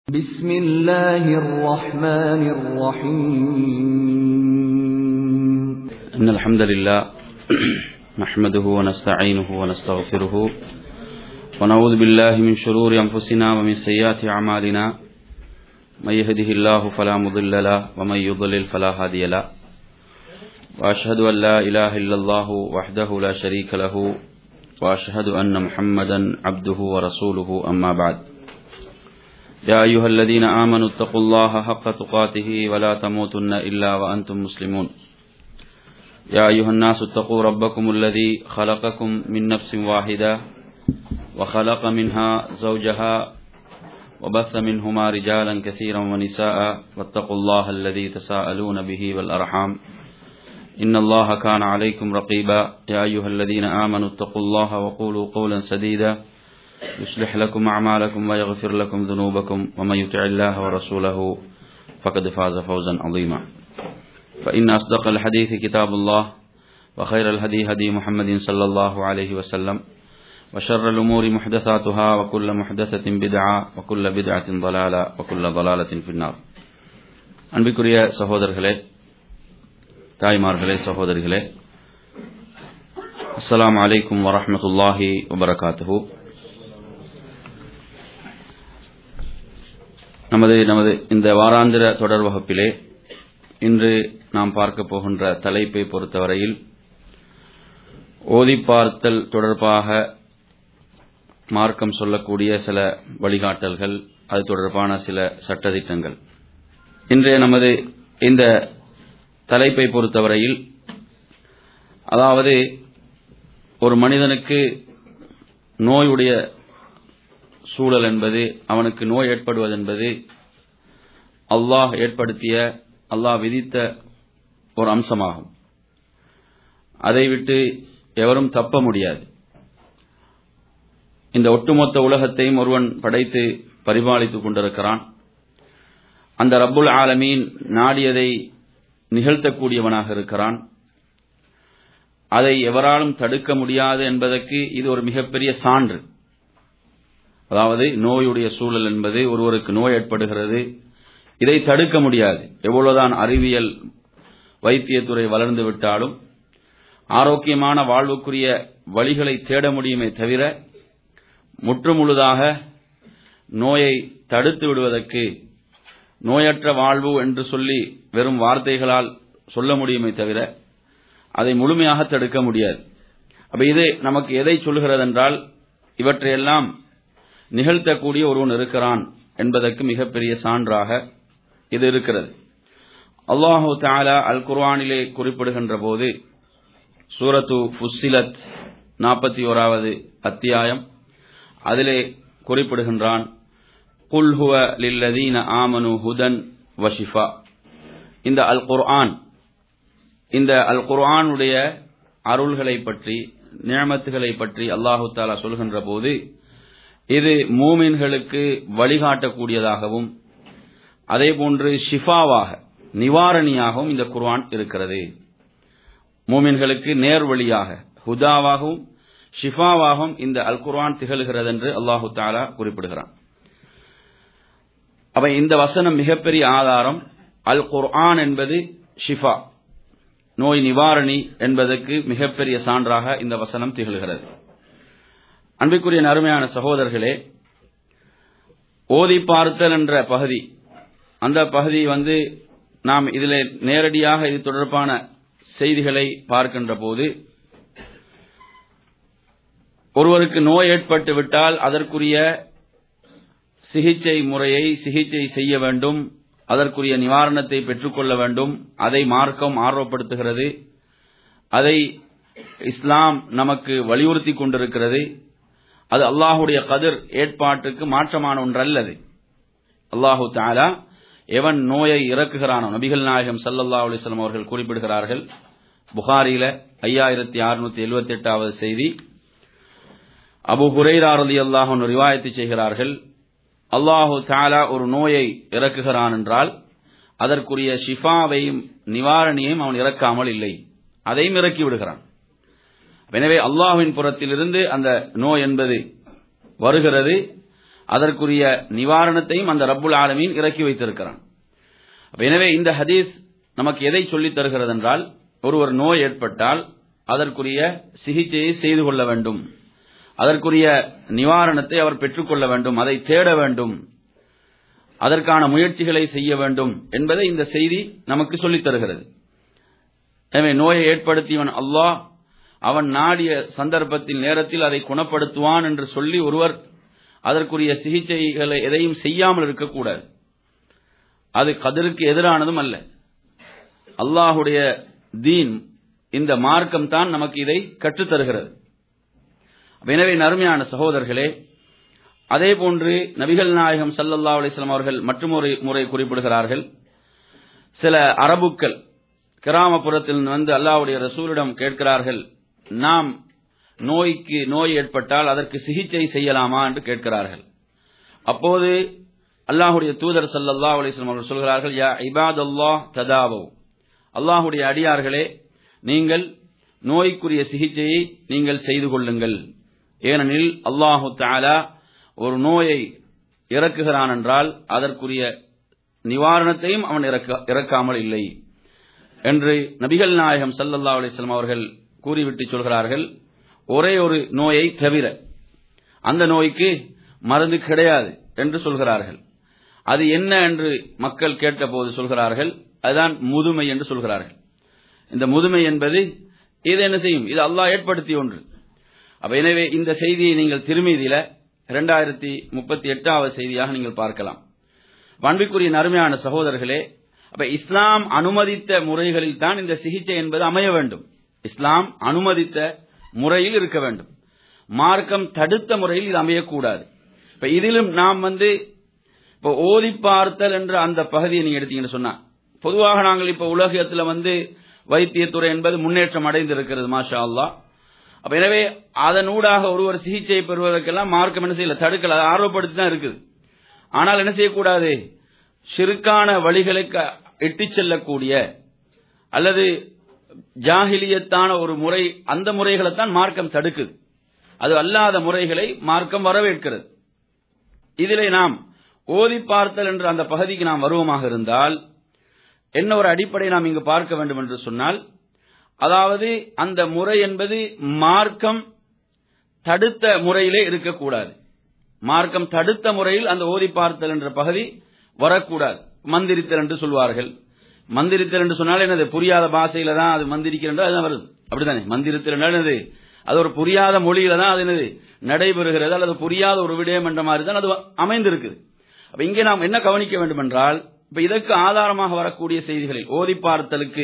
بسم الله الرحمن الرحيم إن الحمد لله نحمده ونستعينه ونستغفره ونعوذ بالله من شرور أنفسنا ومن سيئات أعمالنا من يهده الله فلا مضل له ومن يضلل فلا هادي له وأشهد أن لا إله إلا الله وحده لا شريك له وأشهد أن محمدا عبده ورسوله أما بعد يا أيها الذين آمنوا اتقوا الله حق تقاته ولا تموتن إلا وأنتم مسلمون يا أيها الناس اتقوا ربكم الذي خلقكم من نفس واحدة وخلق منها زوجها وبث منهما رجالا كثيرا ونساء واتقوا الله الذي تساءلون به والأرحام إن الله كان عليكم رقيبا يا أيها الذين آمنوا اتقوا الله وقولوا قولا سديدا يصلح لكم أعمالكم ويغفر لكم ذنوبكم ومن يطع الله ورسوله فقد فاز فوزا عظيما فإن أصدق الحديث كتاب الله وخير الهدي هدي محمد صلى الله عليه وسلم وشر الأمور محدثاتها وكل محدثة بدعة وكل بدعة ضلالة وكل ضلالة في النار அன்பிற்குரிய சகோதரர்களே தாய்மார்களே சகோதரிகளே அஸ்ஸலாமு அலைக்கும் வரஹ்மத்துல்லாஹி வபரகாத்துஹு நமது நமது இந்த வாராந்திர தொடர் வகுப்பிலே இன்று நாம் பார்க்க போகின்ற தலைப்பை பொறுத்தவரையில் ஓதி பார்த்தல் தொடர்பாக மார்க்கம் சொல்லக்கூடிய சில வழிகாட்டல்கள் அது தொடர்பான சில சட்டதிட்டங்கள் இன்றைய நமது இந்த தலைப்பை பொறுத்தவரையில் அதாவது ஒரு மனிதனுக்கு நோயுடைய சூழல் என்பது அவனுக்கு நோய் ஏற்படுவது என்பது அல்லாஹ் ஏற்படுத்திய அல்லாஹ் விதித்த ஒரு அம்சமாகும் அதை விட்டு எவரும் தப்ப முடியாது இந்த ஒட்டுமொத்த உலகத்தையும் ஒருவன் படைத்து பரிபாலித்துக் கொண்டிருக்கிறான் அந்த ரப்புல் ஆலமீன் நாடியதை நிகழ்த்தக்கூடியவனாக இருக்கிறான் அதை எவராலும் தடுக்க முடியாது என்பதற்கு இது ஒரு மிகப்பெரிய சான்று அதாவது நோயுடைய சூழல் என்பது ஒருவருக்கு நோய் ஏற்படுகிறது இதை தடுக்க முடியாது எவ்வளவுதான் அறிவியல் வைத்தியத்துறை வளர்ந்து விட்டாலும் ஆரோக்கியமான வாழ்வுக்குரிய வழிகளை தேட முடியுமே தவிர முற்றுமுழுதாக நோயை தடுத்து விடுவதற்கு நோயற்ற வாழ்வு என்று சொல்லி வெறும் வார்த்தைகளால் சொல்ல முடியுமே தவிர அதை முழுமையாக தடுக்க முடியாது அப்ப இது நமக்கு எதை சொல்கிறது என்றால் இவற்றையெல்லாம் நிகழ்த்தக்கூடிய ஒருவன் இருக்கிறான் என்பதற்கு மிகப்பெரிய சான்றாக இது இருக்கிறது அல்லாஹு தாலா அல் குர்வானிலே குறிப்பிடுகின்ற போது சூரத்து ஃபுசிலத் நாற்பத்தி ஓராவது அத்தியாயம் அதிலே குறிப்பிடுகின்றான் குல்ஹுவ லில்லதீன ஆமனு ஹுதன் வஷிஃபா இந்த அல் குர்ஆன் இந்த அல் குர்ஆனுடைய அருள்களை பற்றி நியமத்துகளை பற்றி அல்லாஹு தாலா சொல்கின்ற போது இது மூமின்களுக்கு வழிகாட்டக்கூடியதாகவும் அதே போன்று ஷிஃபாவாக நிவாரணியாகவும் இந்த குர்ஆன் இருக்கிறது மூமின்களுக்கு நேர்வழியாக ஹுதாவாகவும் ஷிஃபாவாகவும் இந்த அல் குர்ஆன் திகழ்கிறது என்று அல்லாஹு தாலா குறிப்பிடுகிறான் அப்ப இந்த வசனம் மிகப்பெரிய ஆதாரம் அல் குர்ஆன் என்பது ஷிஃபா நோய் நிவாரணி என்பதற்கு மிகப்பெரிய சான்றாக இந்த வசனம் திகழ்கிறது அன்பிற்குரிய அருமையான சகோதரர்களே ஓதி பார்த்தல் என்ற பகுதி அந்த பகுதி வந்து நாம் இதில் நேரடியாக இது தொடர்பான செய்திகளை பார்க்கின்ற போது ஒருவருக்கு நோய் ஏற்பட்டு விட்டால் அதற்குரிய சிகிச்சை முறையை சிகிச்சை செய்ய வேண்டும் அதற்குரிய நிவாரணத்தை பெற்றுக்கொள்ள வேண்டும் அதை மார்க்கம் ஆர்வப்படுத்துகிறது அதை இஸ்லாம் நமக்கு வலியுறுத்தி கொண்டிருக்கிறது அது அல்லாஹுடைய கதிர் ஏற்பாட்டுக்கு மாற்றமான ஒன்றல்லது அல்லாஹு தாலா எவன் நோயை இறக்குகிறானோ நபிகள் நாயகம் சல்லல்லா அலிஸ்லாம் அவர்கள் குறிப்பிடுகிறார்கள் புகாரில ஐயாயிரத்தி அறுநூத்தி எழுபத்தி எட்டாவது செய்தி அபு ஹுரைராரதி அல்லாஹன் ரிவாயத்து செய்கிறார்கள் அல்லாஹு தாலா ஒரு நோயை இறக்குகிறான் என்றால் அதற்குரிய ஷிஃபாவையும் நிவாரணியையும் அவன் இறக்காமல் இல்லை அதையும் இறக்கி விடுகிறான் எனவே அல்லாஹுவின் புறத்திலிருந்து அந்த நோய் என்பது வருகிறது அதற்குரிய நிவாரணத்தையும் அந்த ரப்புல் ஆலமீன் இறக்கி வைத்திருக்கிறான் அப்ப எனவே இந்த ஹதீஸ் நமக்கு எதை சொல்லித் தருகிறது என்றால் ஒருவர் நோய் ஏற்பட்டால் அதற்குரிய சிகிச்சையை செய்து கொள்ள வேண்டும் அதற்குரிய நிவாரணத்தை அவர் பெற்றுக்கொள்ள வேண்டும் அதை தேட வேண்டும் அதற்கான முயற்சிகளை செய்ய வேண்டும் என்பதை இந்த செய்தி நமக்கு சொல்லித் தருகிறது எனவே நோயை ஏற்படுத்தியவன் அல்லாஹ் அவன் நாடிய சந்தர்ப்பத்தில் நேரத்தில் அதை குணப்படுத்துவான் என்று சொல்லி ஒருவர் அதற்குரிய சிகிச்சைகளை எதையும் செய்யாமல் இருக்கக்கூடாது அது கதிருக்கு எதிரானதும் அல்ல அல்லாஹுடைய தீன் இந்த மார்க்கம் தான் நமக்கு இதை கற்றுத்தருகிறது எனவே நறுமையான சகோதரர்களே அதே போன்று நபிகள் நாயகம் சல்லல்லா அலிஸ்லாம் அவர்கள் மற்றொரு முறை குறிப்பிடுகிறார்கள் சில அரபுக்கள் கிராமப்புறத்தில் வந்து அல்லாவுடைய ரசூலிடம் கேட்கிறார்கள் நாம் நோய்க்கு நோய் ஏற்பட்டால் அதற்கு சிகிச்சை செய்யலாமா என்று கேட்கிறார்கள் அப்போது அல்லாஹுடைய தூதர் சல்லல்லா அலிஸ்லாம் அவர்கள் சொல்கிறார்கள் யா இபாத் அல்லாஹ் ததாவோ அல்லாஹுடைய அடியார்களே நீங்கள் நோய்க்குரிய சிகிச்சையை நீங்கள் செய்து கொள்ளுங்கள் ஏனெனில் அல்லாஹு தாலா ஒரு நோயை இறக்குகிறான் என்றால் அதற்குரிய நிவாரணத்தையும் அவன் இறக்காமல் இல்லை என்று நபிகள் நாயகம் சல்லல்லா அலிஸ்லாம் அவர்கள் கூறிவிட்டு சொல்கிறார்கள் ஒரே ஒரு நோயை தவிர அந்த நோய்க்கு மருந்து கிடையாது என்று சொல்கிறார்கள் அது என்ன என்று மக்கள் கேட்டபோது சொல்கிறார்கள் அதுதான் முதுமை என்று சொல்கிறார்கள் இந்த முதுமை என்பது இது என்ன செய்யும் இது அல்லாஹ் ஏற்படுத்திய ஒன்று அப்ப எனவே இந்த செய்தியை நீங்கள் திருமீதியில இரண்டாயிரத்தி முப்பத்தி எட்டாவது செய்தியாக நீங்கள் பார்க்கலாம் அன்பிற்குரிய நறுமையான சகோதரர்களே அப்ப இஸ்லாம் அனுமதித்த முறைகளில் தான் இந்த சிகிச்சை என்பது அமைய வேண்டும் இஸ்லாம் அனுமதித்த முறையில் இருக்க வேண்டும் மார்க்கம் தடுத்த முறையில் இது அமையக்கூடாது இப்ப இதிலும் நாம் வந்து இப்ப ஓதி பார்த்தல் என்ற அந்த பகுதியை நீங்க எடுத்தீங்கன்னு சொன்னா பொதுவாக நாங்கள் இப்ப உலகத்துல வந்து வைத்தியத்துறை என்பது முன்னேற்றம் அடைந்திருக்கிறது மாஷா அல்லா அப்ப எனவே அதனூடாக ஒருவர் சிகிச்சை பெறுவதற்கெல்லாம் மார்க்கம் என்ன செய்யல தடுக்கல அதை ஆர்வப்படுத்தி தான் இருக்குது ஆனால் என்ன செய்யக்கூடாது சிறுக்கான வழிகளுக்கு இட்டுச் செல்லக்கூடிய அல்லது ஜாகிலியத்தான ஒரு முறை அந்த முறைகளைத்தான் மார்க்கம் தடுக்குது அது அல்லாத முறைகளை மார்க்கம் வரவேற்கிறது இதிலே நாம் ஓதி பார்த்தல் என்ற அந்த பகுதிக்கு நாம் வருவமாக இருந்தால் என்ன ஒரு அடிப்படை நாம் இங்கு பார்க்க வேண்டும் என்று சொன்னால் அதாவது அந்த முறை என்பது மார்க்கம் தடுத்த முறையிலே இருக்கக்கூடாது மார்க்கம் தடுத்த முறையில் அந்த ஓதி பார்த்தல் என்ற பகுதி வரக்கூடாது மந்திரித்தல் என்று சொல்வார்கள் மந்திரித்தல் என்று சொன்னால் என்னது புரியாத பாஷையில தான் அது மந்திரிக்கிறது அதுதான் வருது அப்படித்தானே மந்திரித்தல் என்றால் என்னது அது ஒரு புரியாத மொழியில தான் அது என்னது நடைபெறுகிறது அல்லது புரியாத ஒரு விடயம் என்ற மாதிரி தான் அது அமைந்திருக்குது அப்ப இங்கே நாம் என்ன கவனிக்க வேண்டும் என்றால் இப்ப இதற்கு ஆதாரமாக வரக்கூடிய செய்திகளில் ஓதி பார்த்தலுக்கு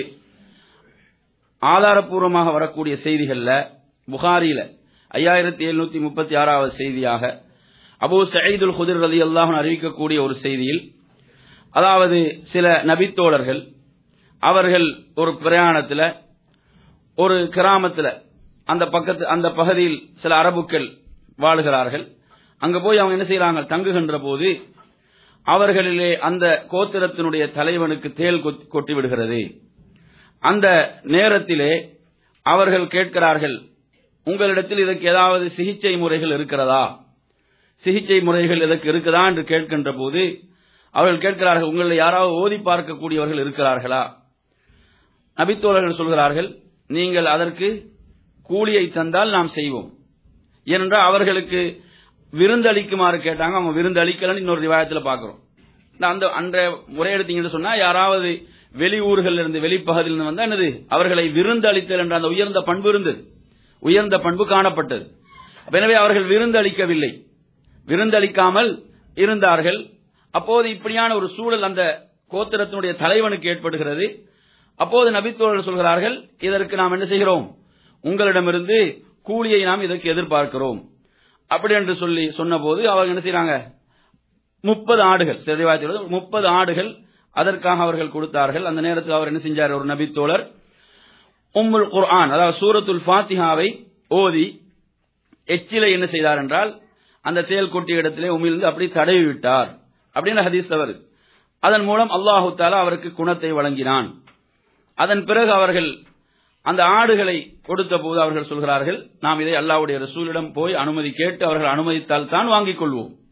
ஆதாரப்பூர்வமாக வரக்கூடிய செய்திகள்ல புகாரியில ஐயாயிரத்தி எழுநூத்தி முப்பத்தி ஆறாவது செய்தியாக அபு சயீதுல் குதிர் ரலி அல்லாஹன் அறிவிக்கக்கூடிய ஒரு செய்தியில் அதாவது சில நபித்தோழர்கள் அவர்கள் ஒரு பிரயாணத்தில் ஒரு கிராமத்தில் அந்த பக்கத்து அந்த பகுதியில் சில அரபுக்கள் வாழுகிறார்கள் அங்க போய் அவங்க என்ன செய்யறாங்க தங்குகின்ற போது அவர்களிலே அந்த கோத்திரத்தினுடைய தலைவனுக்கு தேல் கொட்டி விடுகிறது அந்த நேரத்திலே அவர்கள் கேட்கிறார்கள் உங்களிடத்தில் இதற்கு ஏதாவது சிகிச்சை முறைகள் இருக்கிறதா சிகிச்சை முறைகள் இதற்கு இருக்குதா என்று கேட்கின்ற போது அவர்கள் கேட்கிறார்கள் உங்களில் யாராவது ஓதி பார்க்கக்கூடியவர்கள் இருக்கிறார்களா நபித்தோழர்கள் சொல்கிறார்கள் நீங்கள் அதற்கு கூலியை தந்தால் நாம் செய்வோம் ஏனென்றால் அவர்களுக்கு விருந்தளிக்குமாறு கேட்டாங்க அவங்க விருந்தளிக்கலன்னு இன்னொரு ரிவாயத்தில் பார்க்கிறோம் அந்த அன்றைய முறை எடுத்தீங்கன்னு சொன்னா யாராவது வெளியூர்கள் இருந்து வெளிப்பகுதியில் இருந்து வந்தா என்னது அவர்களை விருந்தளித்தல் என்ற அந்த உயர்ந்த பண்பு இருந்தது உயர்ந்த பண்பு காணப்பட்டது எனவே அவர்கள் விருந்தளிக்கவில்லை விருந்தளிக்காமல் இருந்தார்கள் அப்போது இப்படியான ஒரு சூழல் அந்த கோத்திரத்தினுடைய தலைவனுக்கு ஏற்படுகிறது அப்போது நபித்தோழர்கள் சொல்கிறார்கள் இதற்கு நாம் என்ன செய்கிறோம் உங்களிடமிருந்து கூலியை நாம் இதற்கு எதிர்பார்க்கிறோம் அப்படி என்று சொல்லி சொன்னபோது அவங்க என்ன செய்யறாங்க முப்பது ஆடுகள் சிறைவாய்த்து முப்பது ஆடுகள் அதற்காக அவர்கள் கொடுத்தார்கள் அந்த நேரத்தில் அவர் என்ன செஞ்சார் ஒரு நபித்தோழர் உம்முல் குர்ஆன் அதாவது சூரத்துல் ஃபாத்திஹாவை ஓதி எச்சிலை என்ன செய்தார் என்றால் அந்த தேல் கொட்டிய இடத்திலே உமிழ்ந்து அப்படி தடவி விட்டார் அப்படின்னு ஹதீஸ் அவர் அதன் மூலம் அல்லாஹு தாலா அவருக்கு குணத்தை வழங்கினான் அதன் பிறகு அவர்கள் அந்த ஆடுகளை கொடுத்த போது அவர்கள் சொல்கிறார்கள் நாம் இதை அல்லாவுடைய ரசூலிடம் போய் அனுமதி கேட்டு அவர்கள் அனுமதித்தால் தான் வாங்கிக் கொள்வோம்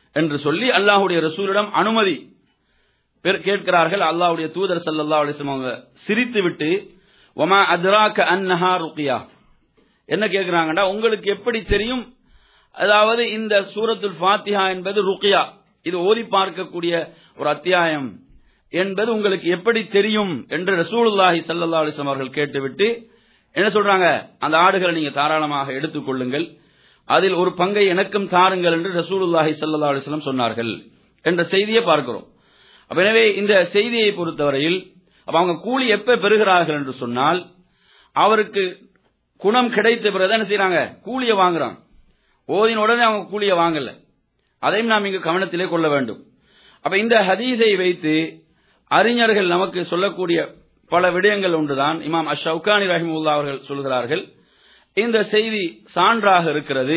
என்று சொல்லி அல்லாஹ்வுடைய ரசூலிடம் அனுமதி பெற- கேட்கிறார்கள் அல்லாஹ்வுடைய தூதர் ஸல்லல்லாஹு அலைஹி வஸல்லம் அவங்க சிரித்து விட்டு வமா அத்ராக அன்னஹா ருக்யா என்ன கேட்கிறாங்கன்னா உங்களுக்கு எப்படி தெரியும் அதாவது இந்த சூரத்துல் ஃபாத்திஹா என்பது ருக்யா இது ஓதி பார்க்கக்கூடிய ஒரு அத்தியாயம் என்பது உங்களுக்கு எப்படி தெரியும் என்று ரசூலுல்லாஹி ஸல்லல்லாஹு அலைஹி வஸல்லம் அவர்கள் கேட்டுவிட்டு என்ன சொல்றாங்க அந்த ஆடுகளை நீங்க தாராளமாக எடுத்துக்கொள்ளுங்கள் அதில் ஒரு பங்கை எனக்கும் தாருங்கள் என்று ரசூலுல்லாஹி ஸல்லல்லாஹு அலைஹி வஸல்லம் சொன்னார்கள் என்ற செய்தியை பார்க்கிறோம் அப்ப எனவே இந்த செய்தியை பொறுத்தவரையில் அப்ப அவங்க கூலி எப்ப பெறுகிறார்கள் என்று சொன்னால் அவருக்கு குணம் கிடைத்த பிறகு என்ன செய்யறாங்க கூலியை வாங்குறாங்க ஓதின உடனே அவங்க கூலியை வாங்கல அதையும் நாம் இங்கு கவனத்திலே கொள்ள வேண்டும் அப்ப இந்த ஹதீஸை வைத்து அறிஞர்கள் நமக்கு சொல்லக்கூடிய பல விடயங்கள் ஒன்றுதான் இமாம் அஷவுகானி ரஹிமுல்லா அவர்கள் சொல்கிறார்கள் இந்த செய்தி சான்றாக இருக்கிறது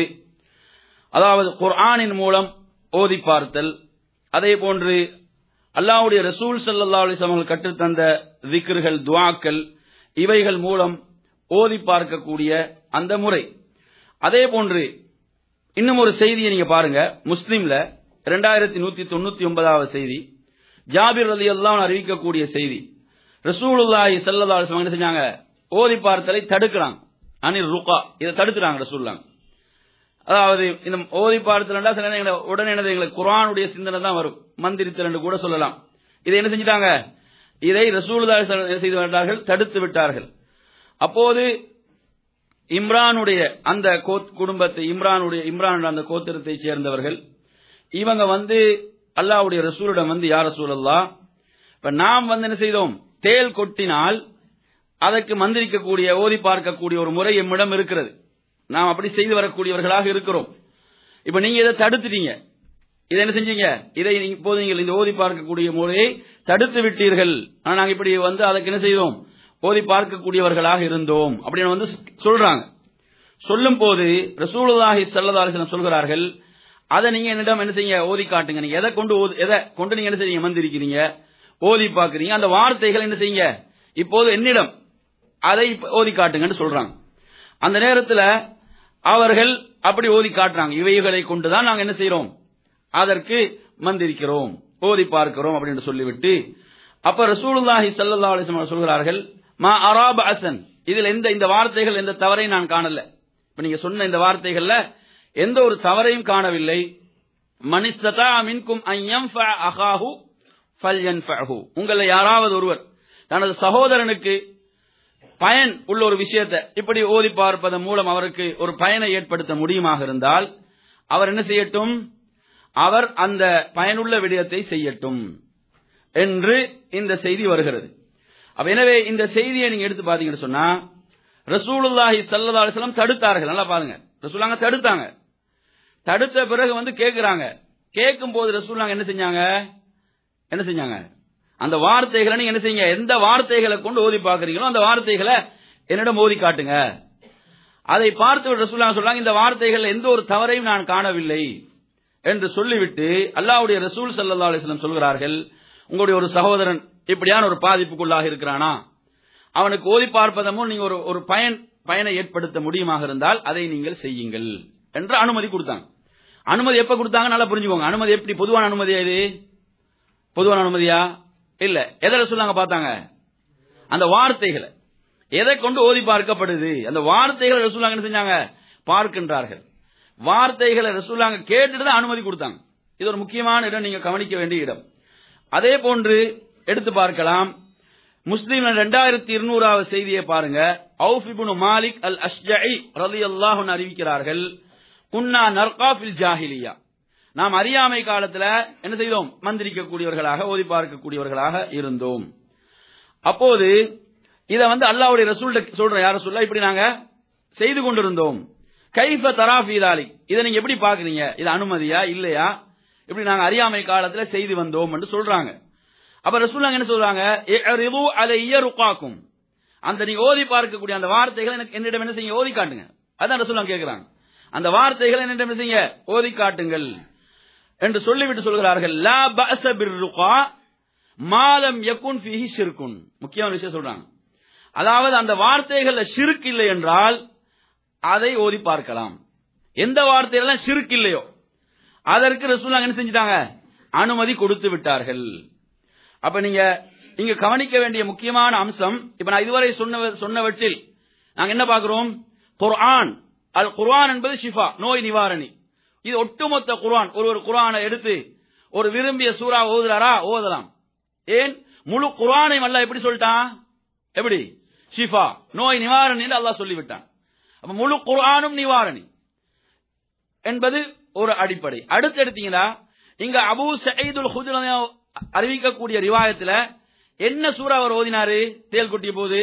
அதாவது குர்ஆனின் மூலம் ஓதி பார்த்தல் அதே போன்று அல்லாஹ்வுடைய ரசூல் ஸல்லல்லாஹு அலைஹி வஸல்லம் அவர்கள் கற்றுத்தந்த திக்ர்கள் துஆக்கள் இவைகள் மூலம் ஓதி பார்க்கக்கூடிய அந்த முறை அதே போன்று இன்னும் ஒரு செய்தியை நீங்க பாருங்க முஸ்லிம்ல இரண்டாயிரத்தி நூத்தி தொண்ணூத்தி ஒன்பதாவது செய்தி ஜாபிர் ரலி அறிவிக்கக்கூடிய செய்தி ரசூலுல்லாஹி ஸல்லல்லாஹு அலைஹி வஸல்லம் என்ன செஞ்சாங்க ஓதி பார்த்தலை தடுக்கிறாங்க அனில் ருகா இதை தடுக்கிறாங்க ரசூலுல்லாஹ் அதாவது இந்த ஓதி பார்த்தலண்டா சில நேரங்களில் உடனே என்னது எங்களுக்கு குர்ஆனுடைய சிந்தனை தான் வரும் மந்திரித்தல் என்று கூட சொல்லலாம் இதை என்ன செஞ்சிட்டாங்க இதை ரசூலுல்லாஹி ஸல்லல்லாஹு அலைஹி வஸல்லம் செய்து விட்டார்கள் தடுத்து விட்டார்கள் அப்போது இம்ரானுடைய அந்த கோத்- குடும்பத்தை இம்ரானுடைய இம்ரான் அந்த கோத்திரத்தை சேர்ந்தவர்கள் இவங்க வந்து அல்லாஹ்வுடைய ரசூலிடம் வந்து யார் ரசூலல்லா இப்ப நாம் வந்து என்ன செய்தோம் தேல் கொட்டினால் அதற்கு மந்திரிக்கக்கூடிய ஓதி பார்க்கக்கூடிய ஒரு முறை எம்மிடம் இருக்கிறது நாம் அப்படி செய்து வரக்கூடியவர்களாக இருக்கிறோம் இப்ப நீங்க இதை தடுத்துட்டீங்க இதை என்ன செஞ்சீங்க இதை நீங்க- இப்போது நீங்கள் இந்த ஓதி பார்க்கக்கூடிய முறையை தடுத்து விட்டீர்கள் ஆனா நாங்க இப்படி வந்து அதுக்கு என்ன செய்தோம் ஓதி பார்க்கக்கூடியவர்களாக இருந்தோம் அப்படின்னு வந்து சொல்றாங்க சொல்லும் போது ரசூலுல்லாஹி ஸல்லல்லாஹு அலைஹி வஸல்லம் சொல்கிறார்கள் அதை நீங்க என்னிடம் என்ன செய்யுங்க ஓதி காட்டுங்க நீங்க எதை கொண்டு ஓது- எதை கொண்டு நீங்க என்ன செய்றீங்க மந்திரிக்கிறீங்க ஓதி பார்க்கறீங்க அந்த வார்த்தைகள் என்ன செய்யுங்க இப்போது என்னிடம் அதை இப்ப ஓதி காட்டுங்கன்னு சொல்றாங்க அந்த நேரத்துல அவர்கள் அப்படி ஓதி காட்டுறாங்க இவைகளை கொண்டுதான் நாங்க என்ன செய்றோம் அதற்கு மந்திரிக்கிறோம் ஓதி பார்க்கிறோம் அப்படின்னு சொல்லிவிட்டு அப்ப ரசூலுல்லாஹி ஸல்லல்லாஹு அலைஹி வஸல்லம் சொல்கிறார்கள் மா அராப அசன் இதுல எந்த இந்த வார்த்தைகள் எந்த தவறையும் நான் காணல இப்ப நீங்க சொன்ன இந்த வார்த்தைகள்ல எந்த ஒரு தவறையும் காணவில்லை மனிஸ்ததா மின்கும் ஐயம் அகாஹு ஃபல்யன்ஃபஹு உங்களை யாராவது ஒருவர் தனது சகோதரனுக்கு பயன் உள்ள ஒரு விஷயத்தை இப்படி ஓதி பார்ப்பதன் மூலம் அவருக்கு ஒரு பயனை ஏற்படுத்த முடியுமாக இருந்தால் அவர் என்ன செய்யட்டும் அவர் அந்த பயனுள்ள விடயத்தை செய்யட்டும் என்று இந்த செய்தி வருகிறது அப்ப எனவே இந்த செய்தியை நீங்க எடுத்து பாத்தீங்கன்னு சொன்னா ரசூலுல்லாஹி ஸல்லல்லாஹு அலைஹி வஸல்லம் தடுத்தார்கள் நல்லா பாருங்க ரசூலாங்க தடுத்தாங்க தடுத்த பிறகு வந்து கேக்குறாங்க கேட்கும் போது ரசூலாங்க என்ன செஞ்சாங்க என்ன செஞ்சாங்க அந்த வார்த்தைகளை நீங்க என்ன செய்யுங்க எந்த வார்த்தைகளை கொண்டு ஓதி பார்க்கறீங்களோ அந்த வார்த்தைகளை என்னிடம் ஓதி காட்டுங்க அதை பார்த்து ரசூலாங்க சொல்றாங்க இந்த வார்த்தைகள் எந்த ஒரு தவறையும் நான் காணவில்லை என்று சொல்லிவிட்டு அல்லாஹ்வுடைய ரசூல் ஸல்லல்லாஹு அலைஹி வஸல்லம் சொல்கிறார்கள் உங்களுடைய ஒரு சகோதரன் இப்படியான ஒரு பாதிப்புக்குள்ளாக இருக்கிறானா அவனுக்கு ஓதி பார்ப்பதன் மூலம் நீங்க ஒரு ஒரு பயன் பயனை ஏற்படுத்த முடியுமாக இருந்தால் அதை நீங்கள் செய்யுங்கள் என்று அனுமதி கொடுத்தாங்க அனுமதி எப்ப கொடுத்தாங்க நல்லா புரிஞ்சுக்கோங்க அனுமதி எப்படி பொதுவான அனுமதியா இது பொதுவான அனுமதியா இல்ல எதில் சொல்லாங்க பார்த்தாங்க அந்த வார்த்தைகளை எதை கொண்டு ஓதி பார்க்கப்படுது அந்த வார்த்தைகளை ரசூலாங்க என்ன செஞ்சாங்க பார்க்கின்றார்கள் வார்த்தைகளை ரசூலாங்க கேட்டுட்டு தான் அனுமதி கொடுத்தாங்க இது ஒரு முக்கியமான இடம் நீங்க கவனிக்க வேண்டிய இடம் அதே போன்று எடுத்து பார்க்கலாம் முஸ்லீம் இரண்டாயிரத்தி இருநூறாவது செய்தியை பாருங்க அவுஃப் இப்னு மாலிக் அல் அஷ்ஜஇ ரலியல்லாஹு அறிவிக்கிறார்கள் குன்னா நர்காஃபில் ஜாஹிலியா நாம் அறியாமை காலத்துல என்ன செய்தோம் மந்திரிக்கக்கூடியவர்களாக ஓதி பார்க்கக்கூடியவர்களாக இருந்தோம் அப்போது இத வந்து அல்லாஹ்வுடைய ரசூல்கிட்ட சொல்ற யார சொல்ல இப்படி நாங்க செய்து கொண்டிருந்தோம் கைஃப தராஃபீதாலி இதை நீங்க எப்படி பாக்குறீங்க இது அனுமதியா இல்லையா இப்படி நாங்க அறியாமை காலத்துல செய்து வந்தோம் என்று சொல்றாங்க அப்ப ரசூலாங்க என்ன சொல்றாங்க இஅரிது அலைய ருகாக்கும் அந்த நீங்க ஓதி பார்க்கக்கூடிய அந்த வார்த்தைகளை எனக்கு என்னிடம் என்ன செய்யுங்க ஓதி காட்டுங்க அதான் ரசூலாங்க கேக்குறாங்க அந்த வார்த்தைகளை என்னிடம் என்ன செய்யுங்க ஓதி காட்டுங்கள் என்று சொல்லிவிட்டு சொல்கிறார்கள் லா பஅஸ பிர்ருகா மாலம் யகுன் ஃபீஹி ஷிர்குன் முக்கியமான விஷயம் சொல்றாங்க அதாவது அந்த வார்த்தைகள்ல ஷிர்க் இல்லை என்றால் அதை ஓதி பார்க்கலாம் எந்த வார்த்தையெல்லாம் ஷிர்க் இல்லையோ அதற்கு ரசூலுல்லாஹ் என்ன செஞ்சிட்டாங்க அனுமதி கொடுத்து விட்டார்கள் அப்ப நீங்க இங்க கவனிக்க வேண்டிய முக்கியமான அம்சம் இப்ப நான் இதுவரை சொன்ன சொன்னவற்றில் நாங்க என்ன பார்க்கிறோம் குர்ஆன் அல் குர்ஆன் என்பது ஷிஃபா நோய் நிவாரணி இது ஒட்டுமொத்த குர்ஆன் ஒரு ஒரு குர்ஆனை எடுத்து ஒரு விரும்பிய சூறா ஓதுறாரா ஓதலாம் ஏன் முழு குர்ஆனையும் அல்லாஹ் எப்படி சொல்லிட்டான் எப்படி ஷிஃபா நோய் நிவாரணி அல்லாஹ் சொல்லிவிட்டான் அப்ப முழு குர்ஆனும் நிவாரணி என்பது ஒரு அடிப்படை அடுத்து எடுத்தீங்கன்னா இங்க அபூ சயீதுல் ஹுதுர் அறிவிக்கக்கூடிய ரிவாயத்துல என்ன சூறா அவர் ஓதினாரு தேல் கொட்டிய போது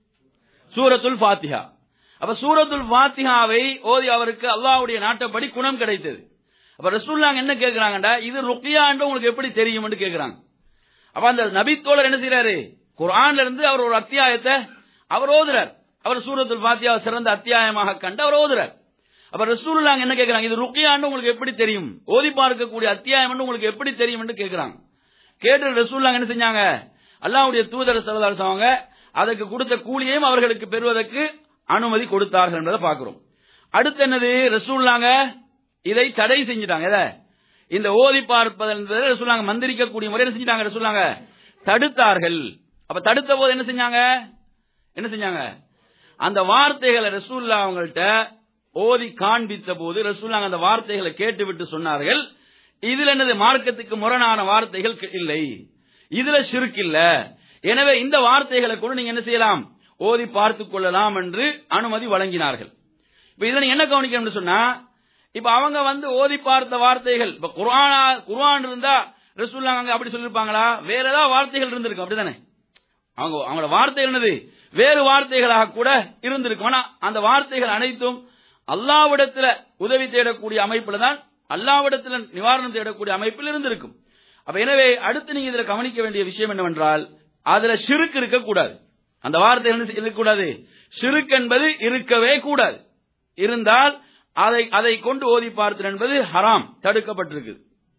சூரத்துல் ஃபாத்திஹா அப்ப சூரத்துல் ஃபாத்திஹாவை ஓதி அவருக்கு அல்லாஹ்வுடைய நாட்டப்படி குணம் கிடைத்தது அப்ப ரசூல்லாங்க என்ன கேக்குறாங்கடா இது ருக்கியா என்று உங்களுக்கு எப்படி தெரியும் கேக்குறாங்க அப்ப அந்த நபித்தோழர் என்ன செய்யறாரு குர்ஆன்ல இருந்து அவர் ஒரு அத்தியாயத்தை அவர் ஓதுறார் அவர் சூரத்துல் ஃபாத்திஹா சிறந்த அத்தியாயமாக கண்டு அவர் ஓதுறார் அப்ப ரசூலுல்லாங்க என்ன கேக்குறாங்க இது ருக்கியான்னு உங்களுக்கு எப்படி தெரியும் ஓதி பார்க்கக்கூடிய அத்தியாயம் உங்களுக்கு எப்படி தெரியும் என்று கேக்குறாங்க கேட்டு ரசூலுல்லாங்க என்ன செஞ்சாங்க அல்லாஹ்வுடைய தூதர் சல்லல்லாஹு அவங்க அதற்கு கொடுத்த கூலியையும் அவர்களுக்கு பெறுவதற்கு அனுமதி கொடுத்தார்கள் என்பதை பார்க்கிறோம் அடுத்து என்னது ரசூலுல்லாங்க இதை தடை செஞ்சிட்டாங்க எதை இந்த ஓதி பார்ப்பது என்பதை ரசூலுல்லாங்க மந்திரிக்கக்கூடிய முறை என்ன செஞ்சிட்டாங்க ரசூலுல்லாங்க தடுத்தார்கள் அப்ப தடுத்த போது என்ன செஞ்சாங்க என்ன செஞ்சாங்க அந்த வார்த்தைகளை ரசூல்லா அவங்கள்ட்ட ஓதி காண்பித்த போது ரசூல்லாங்க அந்த வார்த்தைகளை கேட்டுவிட்டு சொன்னார்கள் இதுல என்னது மார்க்கத்துக்கு முரணான வார்த்தைகள் இல்லை இதுல ஷிர்க் இல்ல எனவே இந்த வார்த்தைகளை கூட நீங்க என்ன செய்யலாம் ஓதி பார்த்துக் கொள்ளலாம் என்று அனுமதி வழங்கினார்கள் இப்ப இதுல நீங்க என்ன கவனிக்கணும்னு சொன்னா இப்ப அவங்க வந்து ஓதி பார்த்த வார்த்தைகள் இப்ப குர்ஆனா குர்ஆன் இருந்தா ரசூல்லாங்க அப்படி சொல்லிருப்பாங்களா வேற ஏதாவது வார்த்தைகள் இருந்திருக்கும் அப்படிதானே அவங்க அவங்களோட வார்த்தைகள் என்னது வேறு வார்த்தைகளாக கூட இருந்திருக்கும் ஆனா அந்த வார்த்தைகள் அனைத்தும் அல்லாவிடத்துல உதவி தேடக்கூடிய அமைப்புல தான் அல்லாவிடத்துல நிவாரணம் தேடக்கூடிய அமைப்பில் இருந்திருக்கும் அப்ப எனவே அடுத்து நீங்க இதுல கவனிக்க வேண்டிய விஷயம் என்னவென்றால் அதுல சிறுக்கு இருக்கக்கூடாது அந்த வார்த்தை என்ன இருக்கக்கூடாது சிறுக்கு என்பது இருக்கவே கூடாது இருந்தால் அதை அதை கொண்டு ஓதி பார்த்தல் என்பது ஹராம் தடுக்கப்பட்டிருக்கு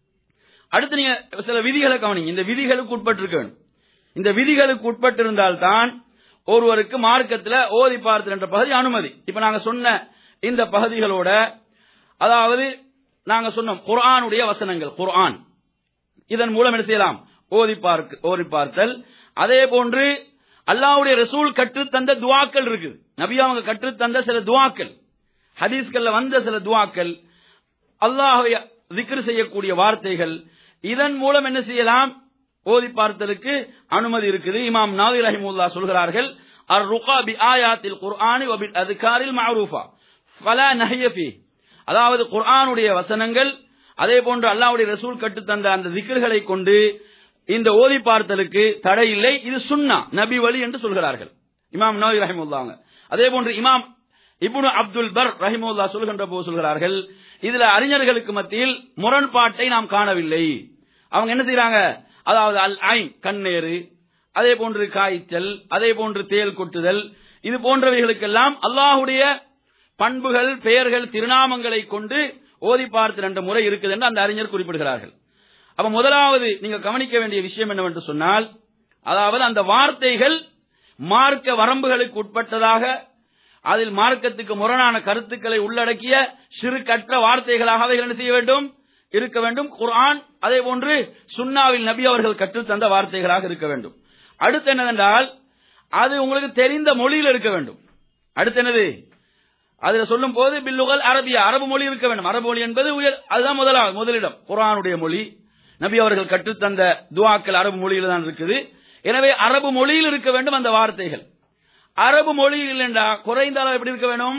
அடுத்து நீங்க சில விதிகளை கவனிங்க இந்த விதிகளுக்கு உட்பட்டிருக்க வேண்டும் இந்த விதிகளுக்கு உட்பட்டிருந்தால்தான் ஒருவருக்கு மார்க்கத்தில் ஓதி பார்த்தல் என்ற பகுதி அனுமதி இப்ப நாங்க சொன்ன இந்த பகுதிகளோட அதாவது நாங்க சொன்னோம் குர்ஆனுடைய வசனங்கள் குர்ஆன் இதன் மூலம் என்ன செய்யலாம் ஓதி பார்க்க ஓதி பார்த்தல் அதே போன்று அல்லாவுடைய ரசூல் கற்றுத்தந்த துவாக்கள் இருக்குது நபி அவங்க கற்றுத்தந்த சில துவாக்கள் ஹதீஸ்கள்ல வந்த சில துவாக்கள் அல்லாஹை திக்ர் செய்யக்கூடிய வார்த்தைகள் இதன் மூலம் என்ன செய்யலாம் ஓதி பார்த்தலுக்கு அனுமதி இருக்குது இமாம் நாவி ரஹிமுல்லா சொல்கிறார்கள் அர் ருகா பி ஆயாத்தில் குர்ஆனி வபில் அதுகாரில் மஅரூஃபா ஃபலா நஹியஃபி அதாவது குர்ஆனுடைய வசனங்கள் அதே போன்று அல்லாஹ்வுடைய ரசூல் கட்டுத்தந்த அந்த திக்ர்களை கொண்டு இந்த ஓதி பார்த்தலுக்கு தடை இல்லை இது சுன்னா நபி வழி என்று சொல்கிறார்கள் இமாம் நோய் ரஹிமுல்லாங்க அதே போன்று இமாம் இப்னு அப்துல் பர் ரஹிமுல்லா சொல்கின்ற போது சொல்கிறார்கள் இதுல அறிஞர்களுக்கு மத்தியில் முரண்பாட்டை நாம் காணவில்லை அவங்க என்ன செய்யறாங்க அதாவது அல் ஐன் கண்ணேறு அதே போன்று காய்ச்சல் அதே போன்று தேல் கொட்டுதல் இது போன்றவைகளுக்கெல்லாம் அல்லாஹுடைய பண்புகள் பெயர்கள் திருநாமங்களை கொண்டு ஓதி பார்த்து என்ற முறை இருக்குது என்று அந்த அறிஞர் குறிப்பிடுகிறார்கள் அப்ப முதலாவது நீங்க கவனிக்க வேண்டிய விஷயம் என்னவென்று சொன்னால் அதாவது அந்த வார்த்தைகள் மார்க்க வரம்புகளுக்கு உட்பட்டதாக அதில் மார்க்கத்துக்கு முரணான கருத்துக்களை உள்ளடக்கிய சிறு கற்ற வார்த்தைகளாக அவைகள் என்ன செய்ய வேண்டும் இருக்க வேண்டும் குர்ஆன் அதே போன்று சுன்னாவில் நபி அவர்கள் கற்றுத்தந்த வார்த்தைகளாக இருக்க வேண்டும் அடுத்து என்னவென்றால் அது உங்களுக்கு தெரிந்த மொழியில் இருக்க வேண்டும் அடுத்து என்னது அதுல சொல்லும் போது பில்லுகள் அரபியா அரபு மொழி இருக்க வேண்டும் அரபு மொழி என்பது உயர் அதுதான் முதலாவது முதலிடம் குரானுடைய மொழி நபி அவர்கள் கற்றுத்தந்த துவாக்கள் அரபு மொழியில் தான் இருக்குது எனவே அரபு மொழியில் இருக்க வேண்டும் அந்த வார்த்தைகள் அரபு மொழியில் என்றா குறைந்த அளவு எப்படி இருக்க வேண்டும்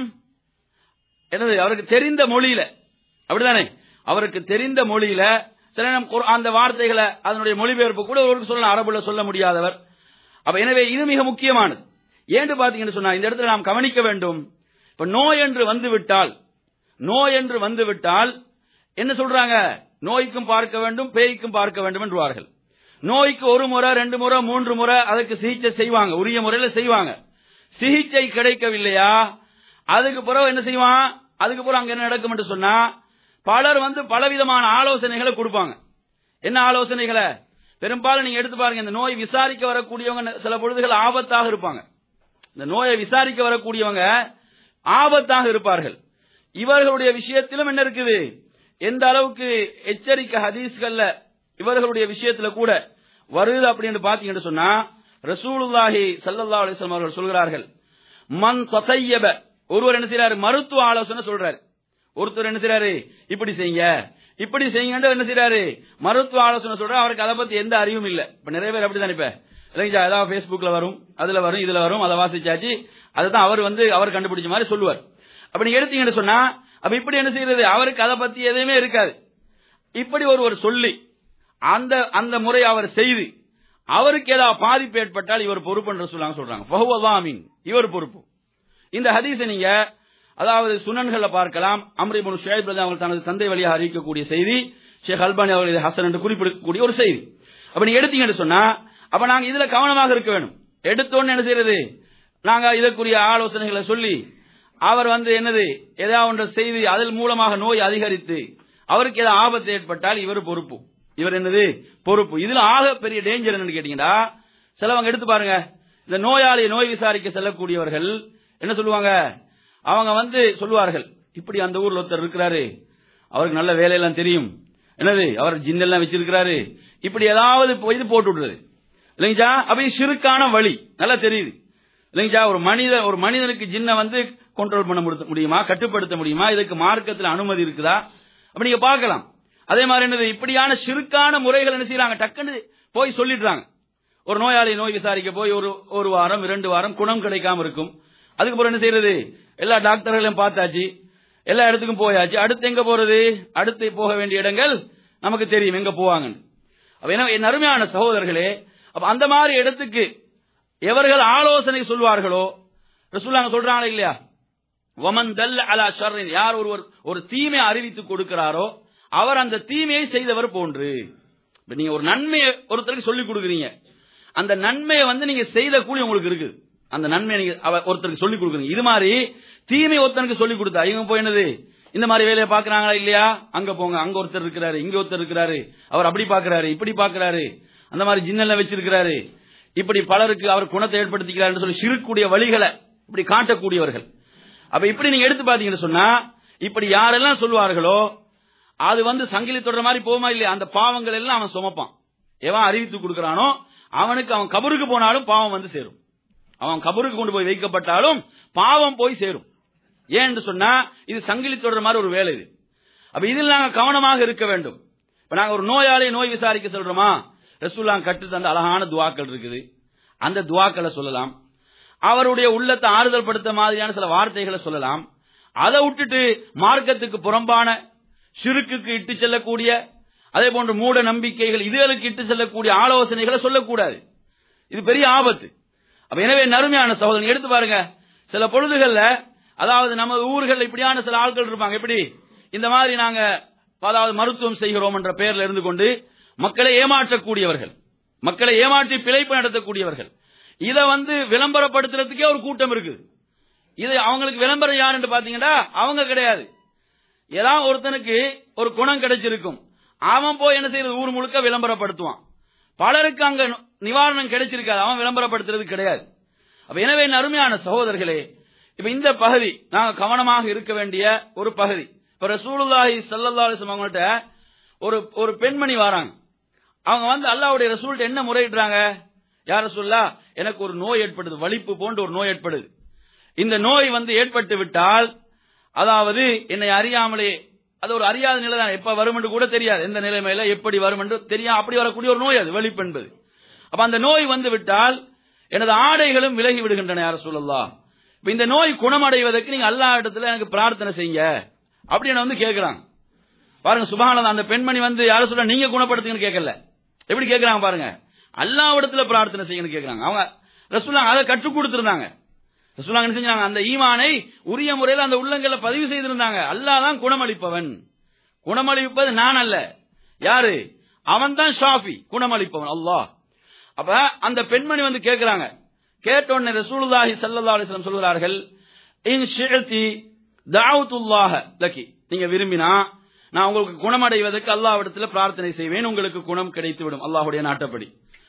என்னது அவருக்கு தெரிந்த மொழியில அப்படிதானே அவருக்கு தெரிந்த மொழியில சில நேரம் குர்- அந்த வார்த்தைகளை அதனுடைய மொழிபெயர்ப்பு கூட ஒருவருக்கு சொல்லலாம் அரபுல சொல்ல முடியாதவர் அப்ப எனவே இது மிக முக்கியமானது ஏன்னு பாத்தீங்கன்னு சொன்னா இந்த இடத்துல நாம் கவனிக்க வேண்டும் இப்ப நோய் என்று வந்து விட்டால் நோய் என்று வந்து விட்டால் என்ன சொல்றாங்க நோய்க்கும் பார்க்க வேண்டும் பேய்க்கும் பார்க்க வேண்டும் என்றுவார்கள் நோய்க்கு ஒரு முறை ரெண்டு முறை மூன்று முறை அதுக்கு சிகிச்சை செய்வாங்க உரிய முறையில செய்வாங்க சிகிச்சை கிடைக்கவில்லையா அதுக்கு பிறகு என்ன செய்வான் அதுக்கு பிறகு அங்க என்ன நடக்கும் என்று சொன்னா பலர் வந்து பலவிதமான ஆலோசனைகளை கொடுப்பாங்க என்ன ஆலோசனைகளை பெரும்பாலும் நீங்க எடுத்து பாருங்க இந்த நோய் விசாரிக்க வரக்கூடியவங்க சில பொழுதுகள் ஆபத்தாக இருப்பாங்க இந்த நோயை விசாரிக்க வரக்கூடியவங்க ஆபத்தாக இருப்பார்கள் இவர்களுடைய விஷயத்திலும் என்ன இருக்குது எந்த அளவுக்கு எச்சரிக்கை ஹதீஸ்கள்ல இவர்களுடைய விஷயத்துல கூட வருது அப்படின்னு பாத்தீங்கன்னு சொன்னா ரசூலுல்லாஹி ஸல்லல்லாஹு அலைஹி வஸல்லம் அவர்கள் சொல்கிறார்கள் மன் தசையப ஒருவர் என்ன செய்யறாரு மருத்துவ ஆலோசனை சொல்றாரு ஒருத்தர் என்ன செய்யறாரு இப்படி செய்யுங்க இப்படி செய்யுங்க என்ன செய்யறாரு மருத்துவ ஆலோசனை சொல்ற அவருக்கு அதை பத்தி எந்த அறிவும் இல்ல இப்ப நிறைய பேர் அப்படி தானே இப்ப இல்லைங்களா ஏதாவது Facebookல வரும் அதுல வரும் இதுல வரும் அதை வாசிச்சாச்சு அதுதான் அவர் வந்து அவர் கண்டுபிடிச்ச மாதிரி சொல்லுவார் அப்ப நீங்க எடுத்தீங்கன்னு சொன்னா அப்ப இப்படி என்ன செய்யறது அவருக்கு அதை பத்தி எதுவுமே இருக்காது இப்படி ஒருவர் சொல்லி அந்த அந்த முறை அவர் செய்து அவருக்கு ஏதாவது பாதிப்பு ஏற்பட்டால் இவர் பொறுப்பு என்று சொல்லாங்க சொல்றாங்க ஃபஹுவல்லாமீன் இவர் பொறுப்பு இந்த ஹதீஸை நீங்க அதாவது சுனன்களை பார்க்கலாம் அம்ரிபுன் ஷுவைப் ரலியல்லாஹு அவர்கள் தனது தந்தை வழியாக அறிவிக்கக்கூடிய செய்தி ஷேக் அல்பானி அவர்கள் இதை ஹசன் என்று குறிப்பிடக்கூடிய ஒரு செய்தி அப்ப நீங்க எடுத்தீங்கன்னு சொன்னா அப்ப நாங்க இதுல கவனமாக இருக்க வேணும் எடுத்தோன்னு என்ன செய்யறது நாங்க இதற்குரிய ஆலோசனைகளை சொல்லி அவர் வந்து என்னது ஏதாவது ஒன்றை செய்து அதன் மூலமாக நோய் அதிகரித்து அவருக்கு ஏதாவது ஆபத்து ஏற்பட்டால் இவர் பொறுப்பு இவர் என்னது பொறுப்பு இதுல ஆக பெரிய டேஞ்சர் என்னன்னு கேட்டீங்கன்னா சிலவங்க எடுத்து பாருங்க இந்த நோயாளி நோய் விசாரிக்க செல்லக்கூடியவர்கள் என்ன சொல்லுவாங்க அவங்க வந்து சொல்லுவார்கள் இப்படி அந்த ஊர்ல ஒருத்தர் இருக்கிறாரு அவருக்கு நல்ல வேலையெல்லாம் தெரியும் என்னது அவர் ஜின்னெல்லாம் வச்சிருக்கிறாரு இப்படி ஏதாவது போய் இது போட்டு விடுறது இல்லைங்களா அப்படி சிறுக்கான வழி நல்லா தெரியுது இல்லைங்களா ஒரு மனித ஒரு மனிதனுக்கு ஜின்னை வந்து கண்ட்ரோல் பண்ண முடித்த- முடியுமா கட்டுப்படுத்த முடியுமா இதுக்கு மார்க்கத்தில் அனுமதி இருக்குதா அப்படி நீங்க பார்க்கலாம் அதே மாதிரி என்னது இப்படியான சிறுக்கான முறைகள் என்ன செய்யறாங்க டக்குன்னு போய் சொல்லிடுறாங்க ஒரு நோயாளி நோய் விசாரிக்க போய் ஒரு ஒரு வாரம் இரண்டு வாரம் குணம் கிடைக்காம இருக்கும் அதுக்கப்புறம் என்ன செய்யறது எல்லா டாக்டர்களையும் பார்த்தாச்சு எல்லா இடத்துக்கும் போயாச்சு அடுத்து எங்க போறது அடுத்து போக வேண்டிய இடங்கள் நமக்கு தெரியும் எங்க போவாங்கன்னு அப்ப என்ன என் அருமையான சகோதரர்களே அப்ப அந்த மாதிரி இடத்துக்கு எவர்கள் ஆலோசனை சொல்வார்களோ ரசூலுல்லாஹ் சொல்றாங்க இல்லையா வமன் தல்ல அலா ஷர்ரின் யார் ஒருவர் ஒரு தீமை அறிவித்து கொடுக்கிறாரோ அவர் அந்த தீமையை செய்தவர் போன்று இப்ப நீங்க ஒரு நன்மையை ஒருத்தருக்கு சொல்லி கொடுக்குறீங்க அந்த நன்மையை வந்து நீங்க செய்த கூலி உங்களுக்கு இருக்குது அந்த நன்மையை நீங்க அவ- ஒருத்தருக்கு சொல்லி கொடுக்குறீங்க இது மாதிரி தீமை ஒருத்தனுக்கு சொல்லி கொடுத்தா இவங்க போய் என்னது இந்த மாதிரி வேலையை பாக்குறாங்களா இல்லையா அங்க போங்க அங்க ஒருத்தர் இருக்கிறாரு இங்க ஒருத்தர் இருக்கிறாரு அவர் அப்படி பாக்குறாரு இப்படி பாக்குறாரு அந்த மாதிரி ஜின்னெல்லாம் வச்சிருக்கிறாரு இப்படி பலருக்கு அவர் குணத்தை ஏற்படுத்திக்கிறார் சொல்லி சிறுக்கூடிய வழிகளை இப்படி காட்டக்கூடியவர்கள் அப்ப இப்படி நீங்க எடுத்து பாத்தீங்கன்னு சொன்னா இப்படி யாரெல்லாம் சொல்லுவார்களோ அது வந்து சங்கிலி தொடர மாதிரி போகுமா இல்லையா அந்த பாவங்கள் எல்லாம் அவன் சுமப்பான் எவன் அறிவித்து கொடுக்கறானோ அவனுக்கு அவன் கபருக்கு போனாலும் பாவம் வந்து சேரும் அவன் கபருக்கு கொண்டு போய் வைக்கப்பட்டாலும் பாவம் போய் சேரும் ஏன்னு சொன்னா இது சங்கிலி தொடர மாதிரி ஒரு வேலை இது அப்ப இதில் நாங்க கவனமாக இருக்க வேண்டும் இப்ப நாங்க ஒரு நோயாளி நோய் விசாரிக்க சொல்றோமா ரசூல்லாம் கற்று தந்த அழகான துவாக்கள் இருக்குது அந்த துவாக்களை சொல்லலாம் அவருடைய உள்ளத்தை ஆறுதல் படுத்த மாதிரியான சில வார்த்தைகளை சொல்லலாம் அதை விட்டுட்டு மார்க்கத்துக்கு புறம்பான சிறுக்குக்கு இட்டு செல்லக்கூடிய அதே போன்ற மூட நம்பிக்கைகள் இதுகளுக்கு இட்டு செல்லக்கூடிய ஆலோசனைகளை சொல்லக்கூடாது இது பெரிய ஆபத்து அப்ப எனவே நறுமையான சகோதரன் எடுத்து பாருங்க சில பொழுதுகள்ல அதாவது நமது ஊர்கள்ல இப்படியான சில ஆட்கள் இருப்பாங்க எப்படி இந்த மாதிரி நாங்க அதாவது மருத்துவம் செய்கிறோம் என்ற பெயர்ல இருந்து கொண்டு மக்களை ஏமாற்றக்கூடியவர்கள் மக்களை ஏமாற்றி பிழைப்பு நடத்தக்கூடியவர்கள் இதை வந்து விளம்பரப்படுத்துறதுக்கே ஒரு கூட்டம் இருக்குது இது அவங்களுக்கு விளம்பரம் யாருன்னு பாத்தீங்கன்னா அவங்க கிடையாது ஏதாவது ஒருத்தனுக்கு ஒரு குணம் கிடைச்சிருக்கும் அவன் போய் என்ன செய்யறது ஊர் முழுக்க விளம்பரப்படுத்துவான் பலருக்கு அங்க நிவாரணம் கிடைச்சிருக்காது அவன் விளம்பரப்படுத்துறது கிடையாது அப்ப எனவே என் அருமையான சகோதரர்களே இப்ப இந்த பகுதி நாங்க கவனமாக இருக்க வேண்டிய ஒரு பகுதி இப்ப ரசூலுல்லாஹி ஸல்லல்லாஹு அலைஹி வஸல்லம் அவங்கள்ட்ட ஒரு ஒரு பெண்மணி வராங்க அவங்க வந்து அல்லாஹ்வுடைய ரசூல்ட்ட என்ன முறையிடுறாங்க யார் ரசூல்லா எனக்கு ஒரு நோய் ஏற்படுது வலிப்பு போன்ற ஒரு நோய் ஏற்படுது இந்த நோய் வந்து ஏற்பட்டு விட்டால் அதாவது என்னை அறியாமலே அது ஒரு அறியாத நிலை தான் எப்ப வரும் என்று கூட தெரியாது எந்த நிலைமையில எப்படி வரும் என்று தெரியாது அப்படி வரக்கூடிய ஒரு நோய் அது வலிப்பு என்பது அப்ப அந்த நோய் வந்து விட்டால் எனது ஆடைகளும் விலகி விடுகின்றன யார சொல்லலாம் இப்ப இந்த நோய் குணமடைவதற்கு நீங்க அல்லா இடத்துல எனக்கு பிரார்த்தனை செய்யுங்க அப்படின்னு வந்து கேட்கிறாங்க பாருங்க சுபஹானல்லாஹ் அந்த பெண்மணி வந்து யார சொல்ல நீங்க குணப்படுத்துங்கன்னு கேட்கல எப்படி கேட்கறாங்க பாருங்க அல்லாவிடத்துல பிரார்த்தனை செய்யுங்கன்னு கேட்கறாங்க அவங்க ரசூல்லா அதை கற்றுக் கொடுத்திருந்தாங்க ரசூல்லா என்ன செஞ்சாங்க அந்த ஈமானை உரிய முறையில் அந்த உள்ளங்கள்ல பதிவு செய்திருந்தாங்க அல்லாஹ் தான் குணமளிப்பவன் குணமளிப்பது நான் அல்ல யாரு அவன் தான் ஷாஃபி குணமளிப்பவன் அல்லாஹ் அப்ப அந்த பெண்மணி வந்து கேட்கிறாங்க கேட்ட உடனே ரசூலுல்லாஹி ஸல்லல்லாஹு அலைஹி வஸல்லம் சொல்கிறார்கள் இன் ஷிஅதி தஅவுத்துல்லாஹ லக்கி நீங்க விரும்பினா நான் உங்களுக்கு குணமடைவதற்கு அல்லாஹ்விடத்தில் பிரார்த்தனை செய்வேன் உங்களுக்கு குணம் கிடைத்து விடும் அல்லாஹ்வுடைய நாட்டப்படி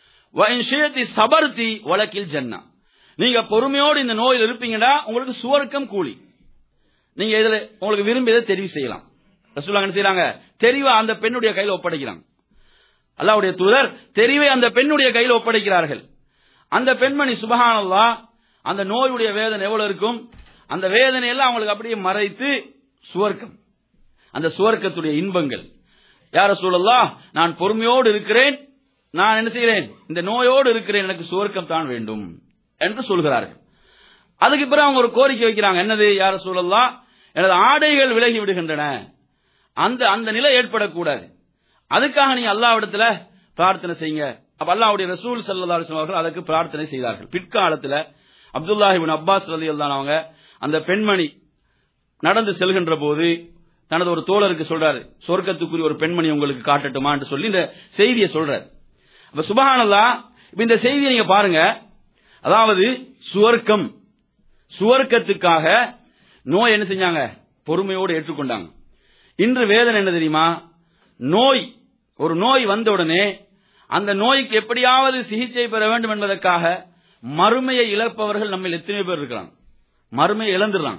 வ இன் ஷிஅதி சபர்தி வலக்கில் ஜன்னா நீங்க பொறுமையோடு இந்த நோயில் இருப்பீங்கடா உங்களுக்கு சுவர்க்கம் கூலி நீங்க இதுல உங்களுக்கு விரும்பியதை தெரிவு செய்யலாம் ரசூலுல்லாஹ் என்ன செய்றாங்க தெரிவை அந்த பெண்ணுடைய கையில் ஒப்படைக்கிறாங்க அல்லாஹ்வுடைய தூதர் தெரிவை அந்த பெண்ணுடைய கையில் ஒப்படைக்கிறார்கள் அந்த பெண்மணி சுபஹானல்லாஹ் அந்த நோயுடைய வேதனை எவ்வளவு இருக்கும் அந்த வேதனை எல்லாம் அவங்களுக்கு அப்படியே மறைத்து சுவர்க்கம் அந்த சுவர்க்கத்துடைய இன்பங்கள் யார சூழல்லா நான் பொறுமையோடு இருக்கிறேன் நான் என்ன செய்கிறேன் இந்த நோயோடு இருக்கிறேன் எனக்கு சுவர்க்கம் தான் வேண்டும் என்று சொல்கிறார்கள் அதுக்கு பிறகு அவங்க ஒரு கோரிக்கை வைக்கிறாங்க என்னது யார சூழல்லா எனது ஆடைகள் விலகி விடுகின்றன அந்த அந்த நிலை ஏற்படக்கூடாது அதுக்காக நீங்க அல்லாவிடத்துல பிரார்த்தனை செய்யுங்க அப்ப அல்லாவுடைய ரசூல் சல்லா அலிஸ்லாம் அவர்கள் அதற்கு பிரார்த்தனை செய்தார்கள் பிற்காலத்துல அப்துல்லாஹிபின் அப்பாஸ் ரலி அவங்க அந்த பெண்மணி நடந்து செல்கின்ற போது தனது ஒரு தோழருக்கு சொல்றாரு சொர்க்கத்துக்குரிய ஒரு பெண்மணி உங்களுக்கு காட்டட்டுமான்னு சொல்லி இந்த செய்தியை சொல்றாரு அப்ப சுபஹானல்லா இப்ப இந்த செய்தியை நீங்க பாருங்க அதாவது சுவர்க்கம் சுவர்க்கத்துக்காக நோய் என்ன செஞ்சாங்க பொறுமையோடு ஏற்றுக்கொண்டாங்க இன்று வேதனை என்ன தெரியுமா நோய் ஒரு நோய் வந்த உடனே அந்த நோய்க்கு எப்படியாவது சிகிச்சை பெற வேண்டும் என்பதற்காக மறுமையை இழப்பவர்கள் நம்ம எத்தனை பேர் இருக்கிறாங்க மறுமையை இழந்துடுறாங்க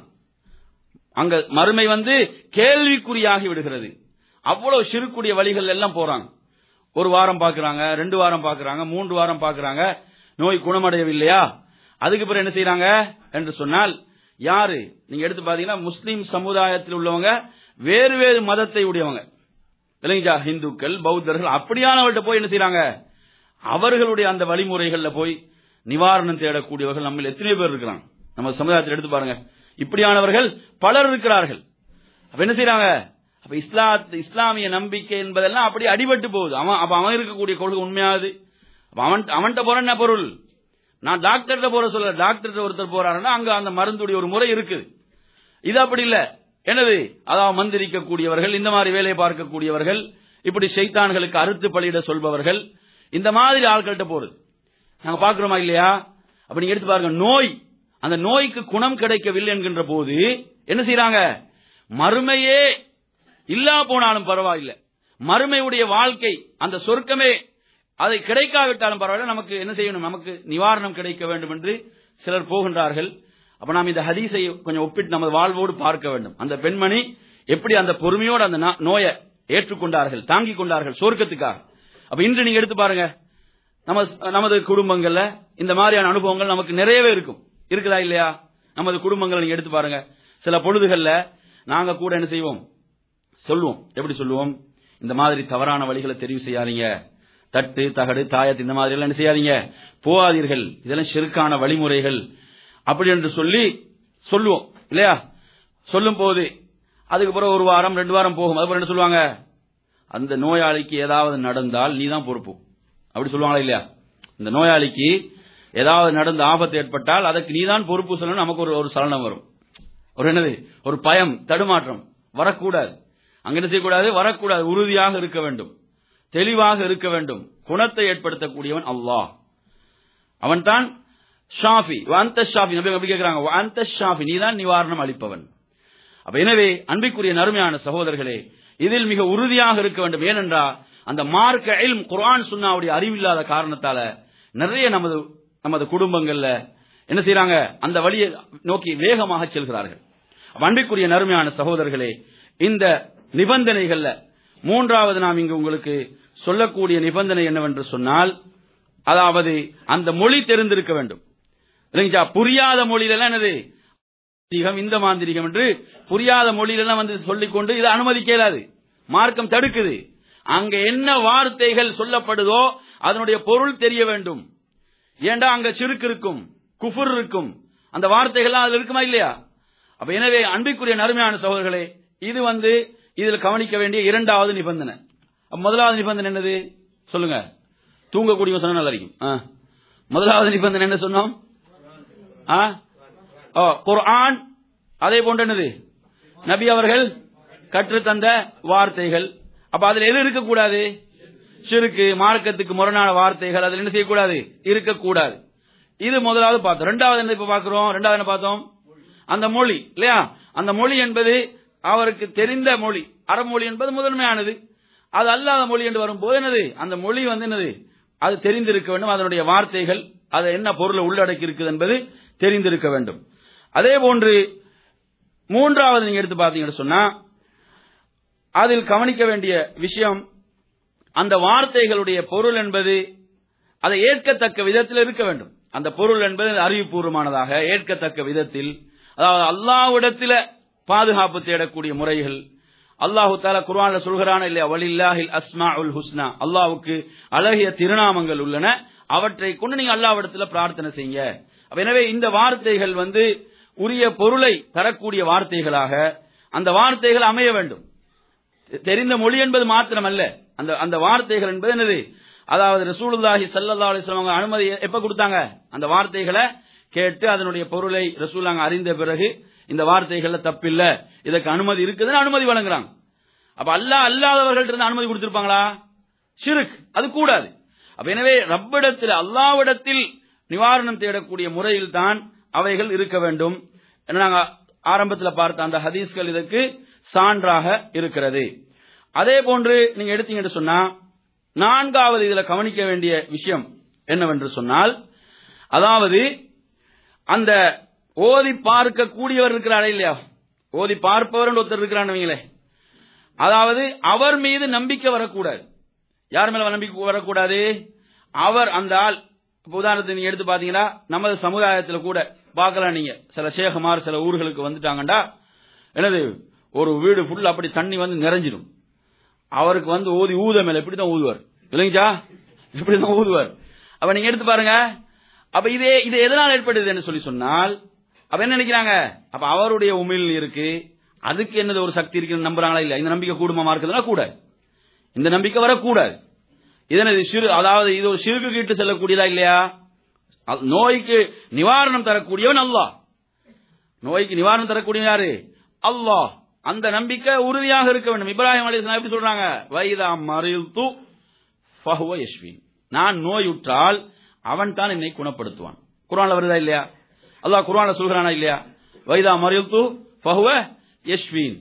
அங்க மறுமை வந்து கேள்விக்குறியாகி விடுகிறது அவ்வளவு சிறுக்குடைய வழிகள் எல்லாம் போறாங்க ஒரு வாரம் பாக்குறாங்க ரெண்டு வாரம் பாக்குறாங்க மூன்று வாரம் பாக்குறாங்க நோய் குணமடையவில்லையா அதுக்கு பிறகு என்ன செய்யறாங்க என்று சொன்னால் யாரு நீங்க எடுத்து பாத்தீங்கன்னா முஸ்லீம் சமுதாயத்தில் உள்ளவங்க வேறு வேறு மதத்தை உடையவங்க இல்லைங்களா இந்துக்கள் பௌத்தர்கள் அப்படியானவர்கள்ட்ட போய் என்ன செய்யறாங்க அவர்களுடைய அந்த வழிமுறைகள்ல போய் நிவாரணம் தேடக்கூடியவர்கள் நம்ம எத்தனை பேர் இருக்கிறாங்க நம்ம சமுதாயத்தில் எடுத்து பாருங்க இப்படியானவர்கள் பலர் இருக்கிறார்கள் அப்ப என்ன செய்யறாங்க அப்ப இஸ்லாத் இஸ்லாமிய நம்பிக்கை என்பதெல்லாம் அப்படி அடிபட்டு போகுது அவன் அப்ப அவன் இருக்கக்கூடிய கொள்கை உண்மையாது அப்ப அவன் அவன்கிட்ட போற என்ன பொருள் நான் டாக்டர்கிட்ட போற சொல்ல டாக்டர் ஒருத்தர் போறாருன்னா அங்க அந்த மருந்துடைய ஒரு முறை இருக்குது இது அப்படி இல்ல என்னது அதாவது மந்திரிக்கக்கூடியவர்கள் இந்த மாதிரி வேலையை பார்க்கக்கூடியவர்கள் இப்படி சைத்தான்களுக்கு அறுத்து பலியிட சொல்பவர்கள் இந்த மாதிரி ஆட்கள்கிட்ட போறது நாங்க பாக்குறோமா இல்லையா அப்ப நீங்க எடுத்து பாருங்க நோய் அந்த நோய்க்கு குணம் கிடைக்கவில்லை என்கின்ற போது என்ன செய்யறாங்க மறுமையே இல்லா போனாலும் பரவாயில்லை மறுமையுடைய வாழ்க்கை அந்த சொர்க்கமே அதை கிடைக்காவிட்டாலும் பரவாயில்ல நமக்கு என்ன செய்யணும் நமக்கு நிவாரணம் கிடைக்க வேண்டும் என்று சிலர் போகின்றார்கள் அப்ப நாம் இந்த ஹதீஸை கொஞ்சம் ஒப்பிட்டு நமது வாழ்வோடு பார்க்க வேண்டும் அந்த பெண்மணி எப்படி அந்த பொறுமையோடு அந்த நா- நோயை ஏற்றுக்கொண்டார்கள் தாங்கிக் கொண்டார்கள் சொர்க்கத்துக்காக அப்ப இன்று நீங்க எடுத்து பாருங்க நம்ம நமது குடும்பங்கள்ல இந்த மாதிரியான அனுபவங்கள் நமக்கு நிறையவே இருக்கும் இருக்குதா இல்லையா நமது குடும்பங்களை நீங்க எடுத்து பாருங்க சில பொழுதுகள்ல நாங்க கூட என்ன செய்வோம் சொல்லுவோம் எப்படி சொல்லுவோம் இந்த மாதிரி தவறான வழிகளை தெரிவு செய்யாதீங்க தட்டு தகடு தாயத்து இந்த மாதிரி எல்லாம் என்ன செய்யாதீங்க போகாதீர்கள் இதெல்லாம் செருக்கான வழிமுறைகள் அப்படி என்று சொல்லி சொல்லுவோம் இல்லையா சொல்லும் போது அதுக்கு பிறகு ஒரு வாரம் ரெண்டு வாரம் போகும் அதுக்கப்புறம் என்ன சொல்லுவாங்க அந்த நோயாளிக்கு ஏதாவது நடந்தால் நீ தான் பொறுப்பு அப்படி சொல்லுவாங்களா இல்லையா இந்த நோயாளிக்கு ஏதாவது நடந்த ஆபத்து ஏற்பட்டால் அதற்கு நீதான் பொறுப்பு சொல்லணும் நமக்கு ஒரு ஒரு சலனம் வரும் ஒரு என்னது ஒரு பயம் தடுமாற்றம் வரக்கூடாது அங்க என்ன செய்யக்கூடாது வரக்கூடாது உறுதியாக இருக்க வேண்டும் தெளிவாக இருக்க வேண்டும் குணத்தை ஏற்படுத்தக்கூடியவன் அல்லாஹ் அவன்தான் ஷாஃபி அந்த ஷாஃபி நபி அப்படி கேட்கிறாங்க அந்த ஷாஃபி நீதான் நிவாரணம் அளிப்பவன் அப்ப எனவே அன்பிற்குரிய நறுமையான சகோதரர்களே இதில் மிக உறுதியாக இருக்க வேண்டும் ஏனென்றால் அந்த மார்க்க இல்ம் குர்ஆன் சுன்னாவுடைய அறிவில்லாத காரணத்தால நிறைய நமது நமது குடும்பங்கள்ல என்ன செய்றாங்க அந்த வழியை நோக்கி வேகமாக செல்கிறார்கள் அப்ப அன்பிற்குரிய நறுமையான சகோதரர்களே இந்த நிபந்தனைகள்ல மூன்றாவது நாம் இங்கு உங்களுக்கு சொல்லக்கூடிய நிபந்தனை என்னவென்று சொன்னால் அதாவது அந்த மொழி தெரிந்திருக்க வேண்டும் இல்லைங்களா புரியாத மொழியில என்னது மாந்திரிகம் இந்த மாந்திரிகம் என்று புரியாத மொழியிலெல்லாம் வந்து சொல்லிக்கொண்டு இதை அனுமதிக்க இயலாது மார்க்கம் தடுக்குது அங்க என்ன வார்த்தைகள் சொல்லப்படுதோ அதனுடைய பொருள் தெரிய வேண்டும் ஏண்டா அங்க சிறுக்கு இருக்கும் குஃபுர் இருக்கும் அந்த வார்த்தைகள்லாம் அதுல இருக்குமா இல்லையா அப்ப எனவே அன்பிற்குரிய நறுமையான சகோதரர்களே இது வந்து இதில் கவனிக்க வேண்டிய இரண்டாவது நிபந்தனை அப்ப முதலாவது நிபந்தனை என்னது சொல்லுங்க தூங்கக்கூடிய சொன்னா நல்லா இருக்கும் ஆ. முதலாவது நிபந்தனை என்ன சொன்னோம் ஆ? ஓ, குர்ஆன் அதே போன்று என்னது நபி அவர்கள் கற்றுத்தந்த வார்த்தைகள் அப்ப அதுல எது இருக்கக்கூடாது சிறுக்கு மார்க்கத்துக்கு முரணான வார்த்தைகள் அதுல என்ன செய்யக்கூடாது இருக்கக்கூடாது இது முதலாவது பார்த்தோம் ரெண்டாவது என்ன இப்ப பாக்குறோம் ரெண்டாவது என்ன பார்த்தோம் அந்த மொழி இல்லையா அந்த மொழி என்பது அவருக்கு தெரிந்த மொழி அறமொழி என்பது முதன்மையானது அது அல்லாத மொழி என்று வரும்போது என்னது அந்த மொழி வந்து என்னது அது தெரிந்திருக்க வேண்டும் அதனுடைய வார்த்தைகள் அது என்ன பொருளை உள்ளடக்கி இருக்குது என்பது தெரிந்திருக்க வேண்டும் அதே போன்று மூன்றாவது நீங்க எடுத்து பார்த்தீங்கன்னு சொன்னா அதில் கவனிக்க வேண்டிய விஷயம் அந்த வார்த்தைகளுடைய பொருள் என்பது அதை ஏற்கத்தக்க விதத்தில் இருக்க வேண்டும் அந்த பொருள் என்பது அறிவுபூர்வமானதாக ஏற்கத்தக்க விதத்தில் அதாவது அல்லாஹ்விடத்தில பாதுகாப்பு தேடக்கூடிய முறைகள் அல்லாஹு தாலா குர்ஆன்ல சொல்கிறான இல்லையா வலில்லாஹில் அஸ்மாஉல் ஹுஸ்னா அல்லாஹ்வுக்கு அழகிய திருநாமங்கள் உள்ளன அவற்றை கொண்டு நீங்க அல்லாஹ்விடத்துல பிரார்த்தனை செய்யுங்க அப்ப எனவே இந்த வார்த்தைகள் வந்து உரிய பொருளை தரக்கூடிய வார்த்தைகளாக அந்த வார்த்தைகள் அமைய வேண்டும் தெரிந்த மொழி என்பது மாத்திரமல்ல அந்த அந்த வார்த்தைகள் என்பது என்னது அதாவது ரசூலுல்லாஹி ஸல்லல்லாஹு அலைஹி வஸல்லம் அவங்க அனுமதி எப்ப கொடுத்தாங்க அந்த வார்த்தைகளை கேட்டு அதனுடைய பொருளை ரசூலாங்க அறிந்த பிறகு இந்த வார்த்தைகள்ல தப்பில்ல இதற்கு அனுமதி இருக்குதுன்னு அனுமதி வழங்குறாங்க அப்ப அல்லாஹ் அல்லாதவர்கள் இருந்து அனுமதி கொடுத்திருப்பாங்களா ஷிருக் அது கூடாது அப்ப எனவே ரப்பிடத்தில் அல்லாவிடத்தில் நிவாரணம் தேடக்கூடிய முறையில் தான் அவைகள் இருக்க வேண்டும் என நாங்க ஆரம்பத்தில் பார்த்த அந்த ஹதீஸ்கள் இதற்கு சான்றாக இருக்கிறது அதே போன்று நீங்க எடுத்தீங்கன்னு சொன்னா நான்காவது இதுல கவனிக்க வேண்டிய விஷயம் என்னவென்று சொன்னால் அதாவது அந்த ஓதி பார்க்க கூடியவர் இருக்கிறாரே இல்லையா ஓதி பார்ப்பவர் ஒருத்தர் இருக்கிறான்னு வைங்களேன் அதாவது அவர் மீது நம்பிக்கை வரக்கூடாது யார் மேல நம்பிக்கை வரக்கூடாது அவர் அந்த ஆள் இப்ப உதாரணத்துக்கு நீங்க எடுத்து பாத்தீங்கன்னா நமது சமுதாயத்துல கூட பார்க்கலாம் நீங்க சில சேகமார் சில ஊர்களுக்கு வந்துட்டாங்கண்டா என்னது ஒரு வீடு ஃபுல் அப்படி தண்ணி வந்து நிறைஞ்சிடும் அவருக்கு வந்து ஓதி ஊத மேல இப்படிதான் ஊதுவார் இல்லைங்களா இப்படிதான் ஊதுவார் அப்ப நீங்க எடுத்து பாருங்க அப்ப இதே இது எதனால் ஏற்படுதுன்னு சொல்லி சொன்னால் அப்ப என்ன நினைக்கிறாங்க அப்ப அவருடைய உமிழ் இருக்கு அதுக்கு என்னது ஒரு சக்தி இருக்குன்னு நம்புறாங்களா இல்ல இந்த நம்பிக்கை கூடுமா இருக்குதுன்னா கூட இந்த நம்பிக்கை வரக்கூடாது இதனது சிறு அதாவது இது ஒரு சிறுக்கு கீட்டு செல்லக்கூடியதா இல்லையா அது நோய்க்கு நிவாரணம் தரக்கூடியவன் அல்லாஹ் நோய்க்கு நிவாரணம் தரக்கூடியவன் யாரு அல்லாஹ் அந்த நம்பிக்கை உறுதியாக இருக்க வேண்டும் இப்ராஹிம் அலிஸ்லாம் எப்படி சொல்றாங்க வைதா மறில் து ஃபஹுவ யஷ்வீன் நான் நோயுற்றால் அவன் தான் என்னை குணப்படுத்துவான் குர்ஆன்ல வருதா இல்லையா அல்லாஹ் குர்ஆன்ல சொல்கிறானா இல்லையா வைதா மறில் து ஃபஹுவ யஷ்வீன்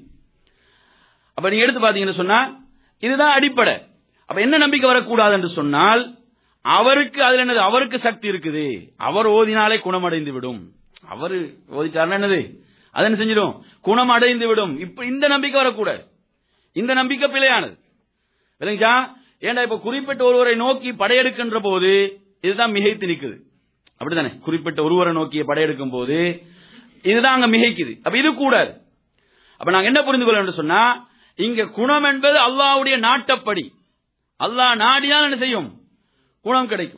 அப்ப நீங்க எடுத்து பாத்தீங்கன்னு சொன்னா இதுதான் அடிப்படை அப்ப என்ன நம்பிக்கை வரக்கூடாது என்று சொன்னால் அவருக்கு அதுல என்னது அவருக்கு சக்தி இருக்குது அவர் ஓதினாலே குணமடைந்து விடும் அவரு ஓதிட்டாருன்னா என்னது அது என்ன செஞ்சிடும் குணம் அடைந்து விடும் இப்ப இந்த நம்பிக்கை வரக்கூடாது இந்த நம்பிக்கை பிழையானது விளங்கிச்சா ஏன்டா இப்ப குறிப்பிட்ட ஒருவரை நோக்கி படையெடுக்கின்ற போது இதுதான் மிகைத்து நிக்குது அப்படித்தானே குறிப்பிட்ட ஒருவரை நோக்கிய படையெடுக்கும் போது இதுதான் அங்க மிகைக்குது அப்ப இது கூடாது அப்ப நாங்க என்ன புரிந்து கொள்ள வேண்டும் சொன்னா இங்க குணம் என்பது அல்லாஹ்வுடைய நாட்டப்படி அல்லாஹ் நாடினால் என்ன செய்யும் குணம் கிடைக்கும்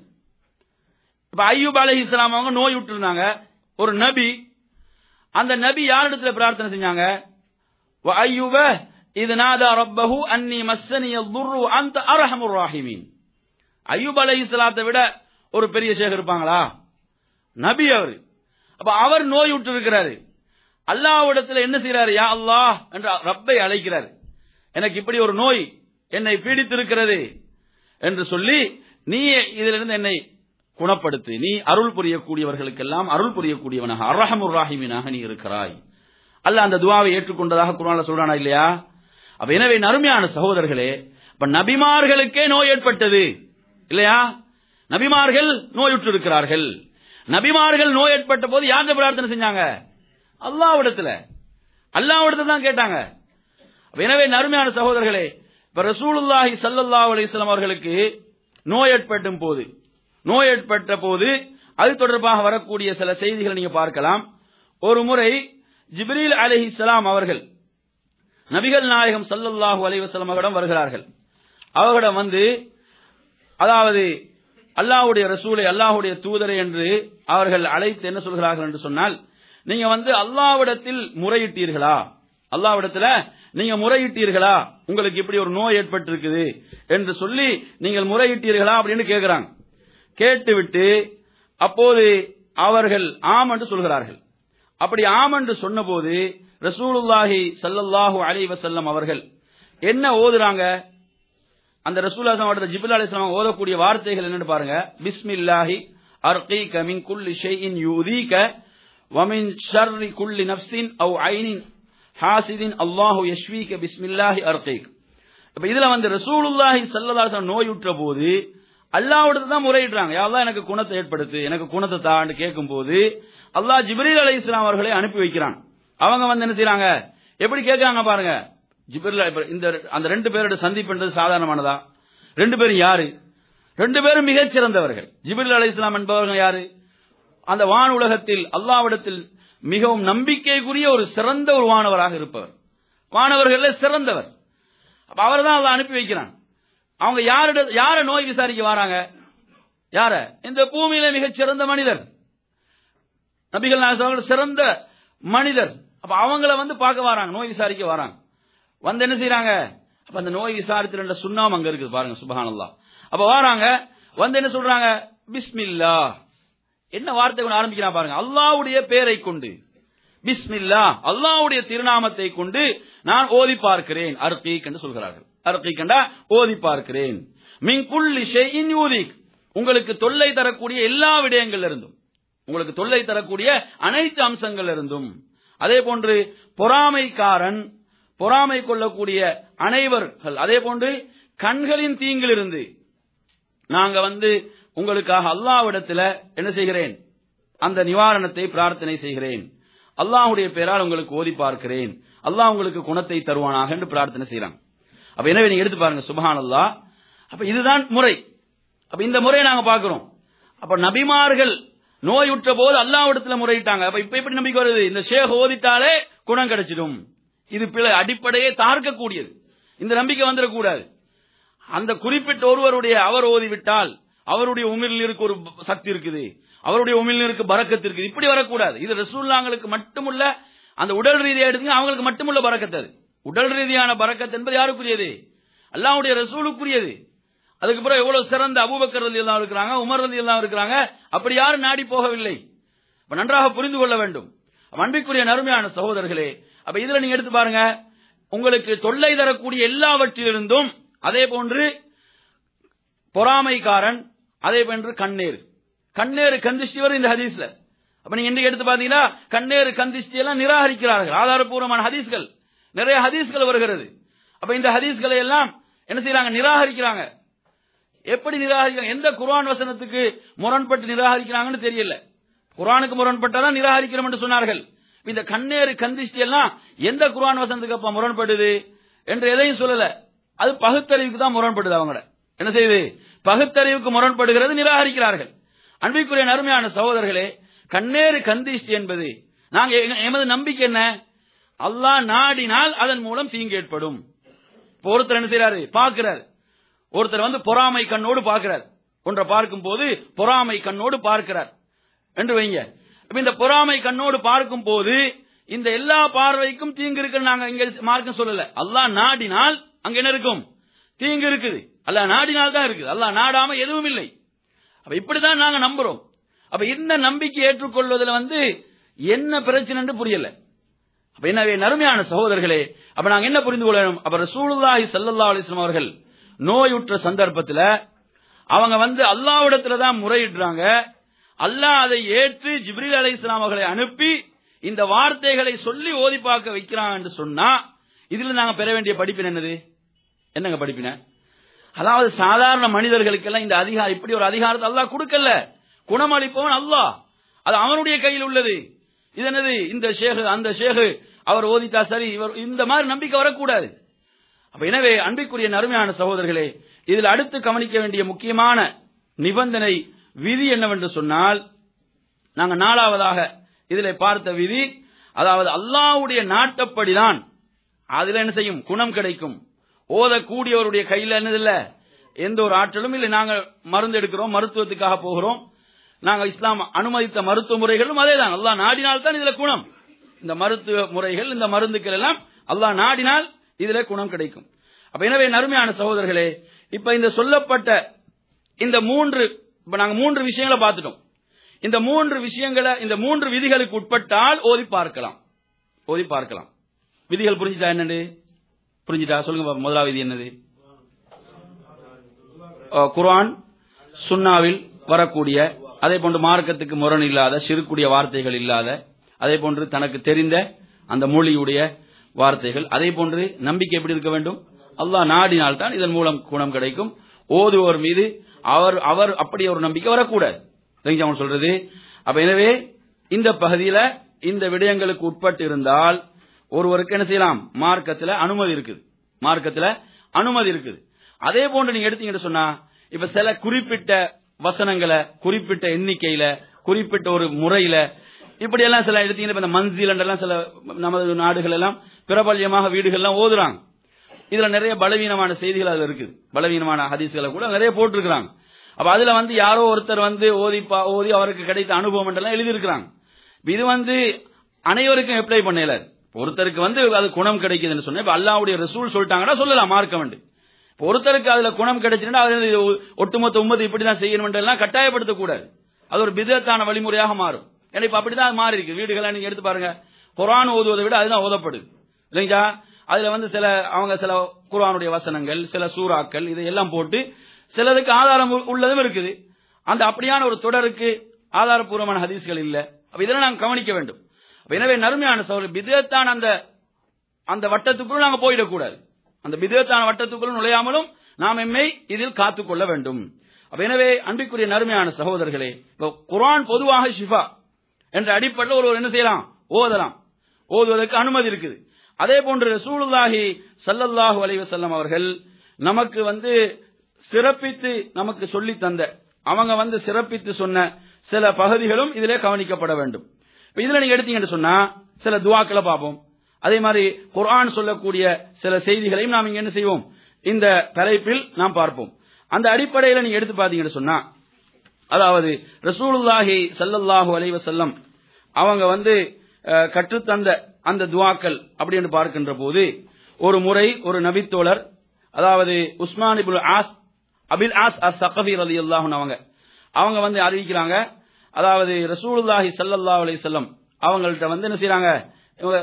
இப்ப ஐயூப் அலஹி இஸ்லாம் அவங்க நோய் விட்டுருந்தாங்க ஒரு நபி அந்த நபி யாரிடத்துல பிரார்த்தனை செஞ்சாங்க வ ஐயூப இது நாதா ரப்பஹு அன்னி மஸ்ஸனிய துர்ரு அந்த அரஹமுர் ராஹிமீன் ஐயூப் அலஹி இஸ்லாத்தை விட ஒரு பெரிய சேகர் இருப்பாங்களா நபி அவர் அப்ப அவர் நோய் விட்டு இருக்கிறாரு அல்லாஹ்விடத்துல என்ன செய்யறாரு யா அல்லாஹ் என்று ரப்பை அழைக்கிறார் எனக்கு இப்படி ஒரு நோய் என்னை பீடித்திருக்கிறது என்று சொல்லி நீ இதிலிருந்து என்னை குணப்படுத்து நீ அருள் புரியக்கூடியவர்களுக்கெல்லாம் அருள் புரியக்கூடியவனாக அரஹமுர் ராஹிமீனாக நீ இருக்கிறாய் அல்ல அந்த துவாவை ஏற்றுக்கொண்டதாக குரான்ல சொல்றானா இல்லையா அப்ப எனவே நறுமையான சகோதரர்களே இப்ப நபிமார்களுக்கே நோய் ஏற்பட்டது இல்லையா நபிமார்கள் நோயுற்று இருக்கிறார்கள் நபிமார்கள் நோய் ஏற்பட்ட போது யார்கிட்ட பிரார்த்தனை செஞ்சாங்க அல்லாவிடத்துல அல்லாவிடத்துல தான் கேட்டாங்க அப்ப எனவே நறுமையான சகோதரர்களே இப்ப ரசூலுல்லாஹி ஸல்லல்லாஹு அலைஹி வஸல்லம் அவர்களுக்கு நோய் ஏற்பட்டும் போது நோய் ஏற்பட்ட போது அது தொடர்பாக வரக்கூடிய சில செய்திகளை நீங்க பார்க்கலாம் ஒரு முறை ஜிப்ரீல் அலைஹிஸ்ஸலாம் அவர்கள் நபிகள் நாயகம் ஸல்லல்லாஹு அலைஹி வஸல்லம் அவரிடம் வருகிறார்கள் அவர்களிடம் வந்து அதாவது அல்லாஹ்வுடைய ரசூலை அல்லாஹ்வுடைய தூதரை என்று அவர்கள் அழைத்து என்ன சொல்கிறார்கள் என்று சொன்னால் நீங்க வந்து அல்லாஹ்விடத்தில் முறையிட்டீர்களா அல்லாஹ்விடத்துல நீங்க முறையிட்டீர்களா உங்களுக்கு இப்படி ஒரு நோய் ஏற்பட்டிருக்குது என்று சொல்லி நீங்கள் முறையிட்டீர்களா அப்படின்னு கேட்கிறாங்க கேட்டுவிட்டு அப்போது அவர்கள் ஆம் என்று சொல்கிறார்கள் அப்படி ஆம் என்று சொன்னபோது ரசூலுல்லாஹி ஸல்லல்லாஹு அலைஹி வஸல்லம் அவர்கள் என்ன ஓதுறாங்க அந்த ரசூலுல்லாஹி அவர்கள் ஜிப்ரீல் அலைஹிஸ்ஸலாம் ஓதக்கூடிய வார்த்தைகள் என்னன்னு பாருங்க பிஸ்மில்லாஹி அர்கீக மின் குல்லி ஷைஇன் யூதீக வமின் ஷர்ரி குல்லி நஃப்ஸின் அவ் ஐனின் ஹாசிதின் அல்லாஹு யஷ்வீக பிஸ்மில்லாஹி அர்கீக் இப்ப இதுல வந்து ரசூலுல்லாஹி ஸல்லல்லாஹு அலைஹி வஸல்லம் நோயுற்ற போது அல்லாஹ்விடத்து தான் முறையிடுறாங்க யா அல்லாஹ் எனக்கு குணத்தை ஏற்படுத்து எனக்கு குணத்தை தான்னு கேட்கும்போது அல்லாஹ் ஜிப்ரீல் அலைஹிஸ்ஸலாம் அவர்களை அனுப்பி வைக்கிறான் அவங்க வந்து என்ன செய்றாங்க எப்படி கேட்கறாங்க பாருங்க ஜிப்ரில் இப்ப இந்த அந்த ரெண்டு பேரோட சந்திப்புன்றது சாதாரணமானதா ரெண்டு பேரும் யாரு ரெண்டு பேரும் மிகச் சிறந்தவர்கள் ஜிப்ரில் அலை இஸ்லாம் என்பவர்கள் யாரு அந்த வான் உலகத்தில் அல்லாவிடத்தில் மிகவும் நம்பிக்கைக்குரிய ஒரு சிறந்த ஒரு வானவராக இருப்பவர் வானவர்கள சிறந்தவர் அப்ப அவர் தான் அல்லாஹ் அனுப்பி வைக்கிறான் அவங்க யாரிட யார நோய் விசாரிக்க வராங்க யார இந்த பூமியில மிகச் சிறந்த மனிதர் நபிகள் நாயகம் அவர்கள் சிறந்த மனிதர் அப்ப அவங்கள வந்து பார்க்க வராங்க நோய் விசாரிக்க வராங்க வந்து என்ன செய்யறாங்க அப்ப அந்த நோய் விசாரித்து ரெண்டு சுண்ணாம அங்க இருக்குது பாருங்க சுபஹானல்லாஹ் அப்ப வராங்க வந்து என்ன சொல்றாங்க பிஸ்மில்லா என்ன வார்த்தை கொண்டு ஆரம்பிக்கிறான் பாருங்க அல்லாஹ்வுடைய பேரை கொண்டு பிஸ்மில்லா அல்லாஹ்வுடைய திருநாமத்தை கொண்டு நான் ஓதி பார்க்கிறேன் அர்கீக் என்று சொல்கிறார்கள் அர்கீக் என்றா ஓதி பார்க்கிறேன் மின் குல்லி ஷைஇன் யூதிக் உங்களுக்கு தொல்லை தரக்கூடிய எல்லா விடயங்கள் இருந்தும் உங்களுக்கு தொல்லை தரக்கூடிய அனைத்து அம்சங்கள் இருந்தும் அதே போன்று பொறாமைக்காரன் பொறாமை கொள்ளக்கூடிய அனைவர்கள் அதே போன்று கண்களின் தீங்கிலிருந்து நாங்க வந்து உங்களுக்காக அல்லாவிடத்துல என்ன செய்கிறேன் அந்த நிவாரணத்தை பிரார்த்தனை செய்கிறேன் அல்லாஹ்வுடைய பெயரால் உங்களுக்கு ஓதி பார்க்கிறேன் அல்லாஹ் உங்களுக்கு குணத்தை தருவானாக என்று பிரார்த்தனை செய்யறாங்க அப்ப எனவே நீங்க எடுத்து பாருங்க சுபஹான் அல்லாஹ் அப்ப இதுதான் முறை அப்ப இந்த முறையை நாங்க பார்க்கிறோம் அப்ப நபிமார்கள் நோயுற்ற போது அல்லாவிடத்துல முறையிட்டாங்க அப்ப இப்ப எப்படி நம்பிக்கை வருது இந்த ஷேக் ஓதிட்டாலே குணம் கிடைச்சிடும் இது பிழை அடிப்படையே தார்க்கக்கூடியது இந்த நம்பிக்கை வந்துடக்கூடாது அந்த குறிப்பிட்ட ஒருவருடைய அவர் ஓதிவிட்டால் அவருடைய உமிழ்நீருக்கு ஒரு சக்தி இருக்குது அவருடைய உமிழ்நீருக்கு பறக்கத்து இருக்குது இப்படி வரக்கூடாது இது ரசூல்லாங்களுக்கு மட்டுமுள்ள அந்த உடல் ரீதியா எடுத்துங்க அவங்களுக்கு மட்டுமுள்ள பறக்கத்து அது உடல் ரீதியான பறக்கத்து என்பது யாருக்குரியது அல்லாஹ்வுடைய ரசூலுக்குரியது அதுக்கு பிறகு எவ்வளவு சிறந்த அபூபக்கர் ரலி எல்லாம் இருக்கிறாங்க உமர் ரலி எல்லாம் இருக்கிறாங்க அப்படி யாரும் நாடி போகவில்லை அப்ப நன்றாக புரிந்து கொள்ள வேண்டும் அப்ப அன்பிற்குரிய நறுமையான சகோதரர்களே அப்ப இதுல நீங்க எடுத்து பாருங்க உங்களுக்கு தொல்லை தரக்கூடிய எல்லாவற்றிலிருந்தும் அதே போன்று பொறாமைக்காரன் அதே போன்று கண்ணேறு கண்ணேறு கந்திஷ்டி வரும் இந்த ஹதீஸ்ல அப்ப நீங்க இன்றைக்கு எடுத்து பாத்தீங்கன்னா கண்ணேறு கந்திஷ்டி எல்லாம் நிராகரிக்கிறார்கள் ஆதாரபூர்வமான ஹதீஸ்கள் நிறைய ஹதீஸ்கள் வருகிறது அப்ப இந்த ஹதீஸ்களை எல்லாம் என்ன செய்யறாங்க நிராகரிக்கிறாங்க எப்படி நிராகரிக்கிறாங்க எந்த குர்ஆன் வசனத்துக்கு முரண்பட்டு நிராகரிக்கிறாங்கன்னு தெரியல குர்ஆனுக்கு முரண்பட்டதான் நிராகரிக்கிறோம் என்று சொன்னார்கள் இந்த கண்ணேறு கந்திஷ்டி எல்லாம் எந்த குர்ஆன் வசனத்துக்கு அப்ப முரண்படுது என்று எதையும் சொல்லல அது பகுத்தறிவுக்கு தான் முரண்படுது அவங்கள என்ன செய்யுது பகுத்தறிவுக்கு முரண்படுகிறது நிராகரிக்கிறார்கள் அன்பிற்குரிய நறுமையான சகோதரர்களே கண்ணேறு கந்திஷ்டி என்பது நாங்க எங்க- எமது நம்பிக்கை என்ன அல்லாஹ் நாடினால் அதன் மூலம் தீங்கு ஏற்படும் இப்ப ஒருத்தர் என்ன செய்யறாரு பார்க்கிறார் ஒருத்தர் வந்து பொறாமை கண்ணோடு பார்க்கிறார் ஒன்றை பார்க்கும் போது பொறாமை கண்ணோடு பார்க்கிறார் என்று வைங்க இப்ப இந்த பொறாமை கண்ணோடு பார்க்கும் போது இந்த எல்லா பார்வைக்கும் தீங்கு இருக்குன்னு நாங்க இங்க மார்க்கம் சொல்லல அல்லாஹ் நாடினால் அங்க என்ன இருக்கும் தீங்கு இருக்குது அல்லாஹ் நாடினால் தான் இருக்குது அல்லாஹ் நாடாம எதுவும் இல்லை அப்ப இப்படிதான் நாங்க நம்புறோம் அப்ப இந்த நம்பிக்கை ஏற்றுக்கொள்வதில் வந்து என்ன பிரச்சனைன்னு புரியல அப்ப எனவே நறுமையான சகோதரர்களே அப்ப நாங்க என்ன புரிந்து கொள்ளணும் அப்ப ரசூலுல்லாஹி ஸல்லல்லாஹு அலைஹி வஸல்லம் அவர்கள் நோயுற்ற சந்தர்ப்பத்துல அவங்க வந்து அல்லாஹ்விடத்துல தான் முறையிடுறாங்க அல்லாஹ் அதை ஏற்று ஜிப்ரீல் அலைஹிஸ்ஸலாம் அவர்களை அனுப்பி இந்த வார்த்தைகளை சொல்லி ஓதி பார்க்க வைக்கிறான் என்று சொன்னா இதுல நாங்க பெற வேண்டிய படிப்பின் என்னது என்னங்க படிப்பின அதாவது சாதாரண மனிதர்களுக்கெல்லாம் இந்த அதிகாரம் இப்படி ஒரு அதிகாரத்தை அல்லாஹ் கொடுக்கல குணமளிப்பவன் அல்லாஹ் அது அவனுடைய கையில் உள்ளது இது என்னது இந்த ஷேகு அந்த ஷேகு அவர் ஓதிட்டா சரி இவர் இந்த மாதிரி நம்பிக்கை வரக்கூடாது அப்ப எனவே அன்பிற்குரிய நறுமையான சகோதரர்களே இதில் அடுத்து கவனிக்க வேண்டிய முக்கியமான நிபந்தனை விதி என்னவென்று சொன்னால் நாங்க நாலாவதாக இதில் பார்த்த விதி அதாவது அல்லாஹ்வுடைய நாட்டப்படிதான் அதுல என்ன செய்யும் குணம் கிடைக்கும் ஓதக்கூடியவருடைய கையில என்னது இல்ல எந்த ஒரு ஆற்றலும் இல்லை நாங்க மருந்து எடுக்கிறோம் மருத்துவத்துக்காக போகிறோம் நாங்க இஸ்லாம் அனுமதித்த மருத்துவ முறைகளும் அதேதான் அல்லாஹ் நாடினால் தான் இதுல குணம் இந்த மருத்துவ முறைகள் இந்த மருந்துக்கள் எல்லாம் அல்லாஹ் நாடினால் இதுல குணம் கிடைக்கும் அப்ப எனவே நறுமையான சகோதரர்களே இப்ப இந்த சொல்லப்பட்ட இந்த மூன்று இப்ப நாங்க மூன்று விஷயங்களை பார்த்துட்டோம் இந்த மூன்று விஷயங்களை இந்த மூன்று விதிகளுக்கு உட்பட்டால் ஓதி பார்க்கலாம் ஓதி பார்க்கலாம் விதிகள் புரிஞ்சுட்டா என்னது புரிஞ்சுட்டா சொல்லுங்க பாப்போம். முதலாவது விதி என்னது அஹ், குர்ஆன் சுன்னாவில் வரக்கூடிய அதே போன்று மார்க்கத்துக்கு முரண் இல்லாத சிறுக்குடைய வார்த்தைகள் இல்லாத அதே போன்று தனக்கு தெரிந்த அந்த மொழியுடைய வார்த்தைகள் அதே போன்று நம்பிக்கை எப்படி இருக்க வேண்டும் அல்லாஹ் நாடினால் தான் இதன் மூலம் குணம் கிடைக்கும் ஓதுவோர் மீது அவர் அவர் அப்படி ஒரு நம்பிக்கை வரக்கூடாது தெரிஞ்சு அவன் சொல்றது அப்ப எனவே இந்த பகுதியில இந்த விடயங்களுக்கு உட்பட்டு இருந்தால் ஒருவருக்கு என்ன செய்யலாம் மார்க்கத்துல அனுமதி இருக்குது மார்க்கத்துல அனுமதி இருக்குது அதே போன்று நீங்க எடுத்தீங்கன்னு சொன்னா இப்ப சில குறிப்பிட்ட வசனங்களை குறிப்பிட்ட எண்ணிக்கையில குறிப்பிட்ட ஒரு முறையில இப்படி எல்லாம் சில எடுத்தீங்கன்னா இப்ப இந்த மன்சீலண்ட் எல்லாம் சில நமது நாடுகள் எல்லாம் பிரபல்யமாக வீடுகள் எல்லாம் ஓதுறாங்க இதுல நிறைய பலவீனமான செய்திகள் அதுல இருக்குது பலவீனமான ஹதீஸ்களை கூட நிறைய போட்டிருக்கிறாங்க அப்ப அதுல வந்து யாரோ ஒருத்தர் வந்து ஓதி பா- ஓதி அவருக்கு கிடைத்த அனுபவம் எல்லாம் எழுதியிருக்கிறாங்க இப்ப இது வந்து அனைவருக்கும் அப்ளை பண்ணல ஒருத்தருக்கு வந்து அது குணம் கிடைக்குதுன்னு சொன்னா இப்ப அல்லாவுடைய ரசூல் சொல்லிட்டாங்கன்னா சொல்லலாம் மார்க்க வேண்டும் இப்ப ஒருத்தருக்கு அதுல குணம் கிடைச்சுன்னா அது வந்து இது ஒட்டுமொத்த உம்மத்து இப்படிதான் செய்யணும் எல்லாம் கட்டாயப்படுத்தக் கூடாது அது ஒரு பிதத்தான வழிமுறையாக மாறும் ஏன்னா இப்ப அப்படிதான் அது மாறி இருக்கு வீடுகளை நீங்க எடுத்து பாருங்க குர்ஆன் ஓதுவதை விட அதுதான் ஓதப்படுது இல்லைங்களா அதுல வந்து சில அவங்க சில குர்ஆனுடைய வசனங்கள் சில சூறாக்கள் இதையெல்லாம் போட்டு சிலதுக்கு ஆதாரம் உ- உள்ளதும் இருக்குது அந்த அப்படியான ஒரு தொடருக்கு ஆதாரப்பூர்வமான ஹதீஸ்கள் இல்ல அப்ப இதெல்லாம் நாங்க கவனிக்க வேண்டும் அப்ப எனவே நறுமையான சோழர் பிதத்தான அந்த அந்த வட்டத்துக்குள் நாங்க போயிடக்கூடாது அந்த பிதத்தான வட்டத்துக்குள் நுழையாமலும் நாம் எம்மை இதில் காத்துக்கொள்ள வேண்டும் அப்ப எனவே அன்பிற்குரிய நறுமையான சகோதரர்களே இப்ப குர்ஆன் பொதுவாக ஷிஃபா என்ற அடிப்படையில் ஒருவர் என்ன செய்யலாம் ஓதலாம் ஓதுவதற்கு அனுமதி இருக்குது அதே போன்று ரசூலுல்லாஹி ஸல்லல்லாஹு அலைஹி வஸல்லம் அவர்கள் நமக்கு வந்து சிறப்பித்து நமக்கு சொல்லி தந்த அவங்க வந்து சிறப்பித்து சொன்ன சில பகுதிகளும் இதிலே கவனிக்கப்பட வேண்டும் இப்ப இதுல நீங்க எடுத்தீங்கன்னு சொன்னா சில துவாக்களை பார்ப்போம் அதே மாதிரி குர்ஆன் சொல்லக்கூடிய சில செய்திகளையும் நாம் இங்க என்ன செய்வோம் இந்த தலைப்பில் நாம் பார்ப்போம் அந்த அடிப்படையில் நீங்க எடுத்து பார்த்தீங்கன்னு சொன்னா அதாவது ரசூலுல்லாஹி ஸல்லல்லாஹு அலைஹி வஸல்லம் அவங்க வந்து அஹ், கற்றுத்தந்த அந்த துவாக்கள் அப்படின்னு பார்க்கின்ற போது ஒரு முறை ஒரு நபித்தோழர் அதாவது Usman ibn Aas Abil Aas As Saqafi ரலியல்லாஹு அவங்க அவங்க வந்து அறிவிக்கிறாங்க அதாவது ரசூலுல்லாஹி ஸல்லல்லாஹு அலைஹி வஸல்லம் அவங்கள்ட்ட வந்து என்ன செய்றாங்க இவங்க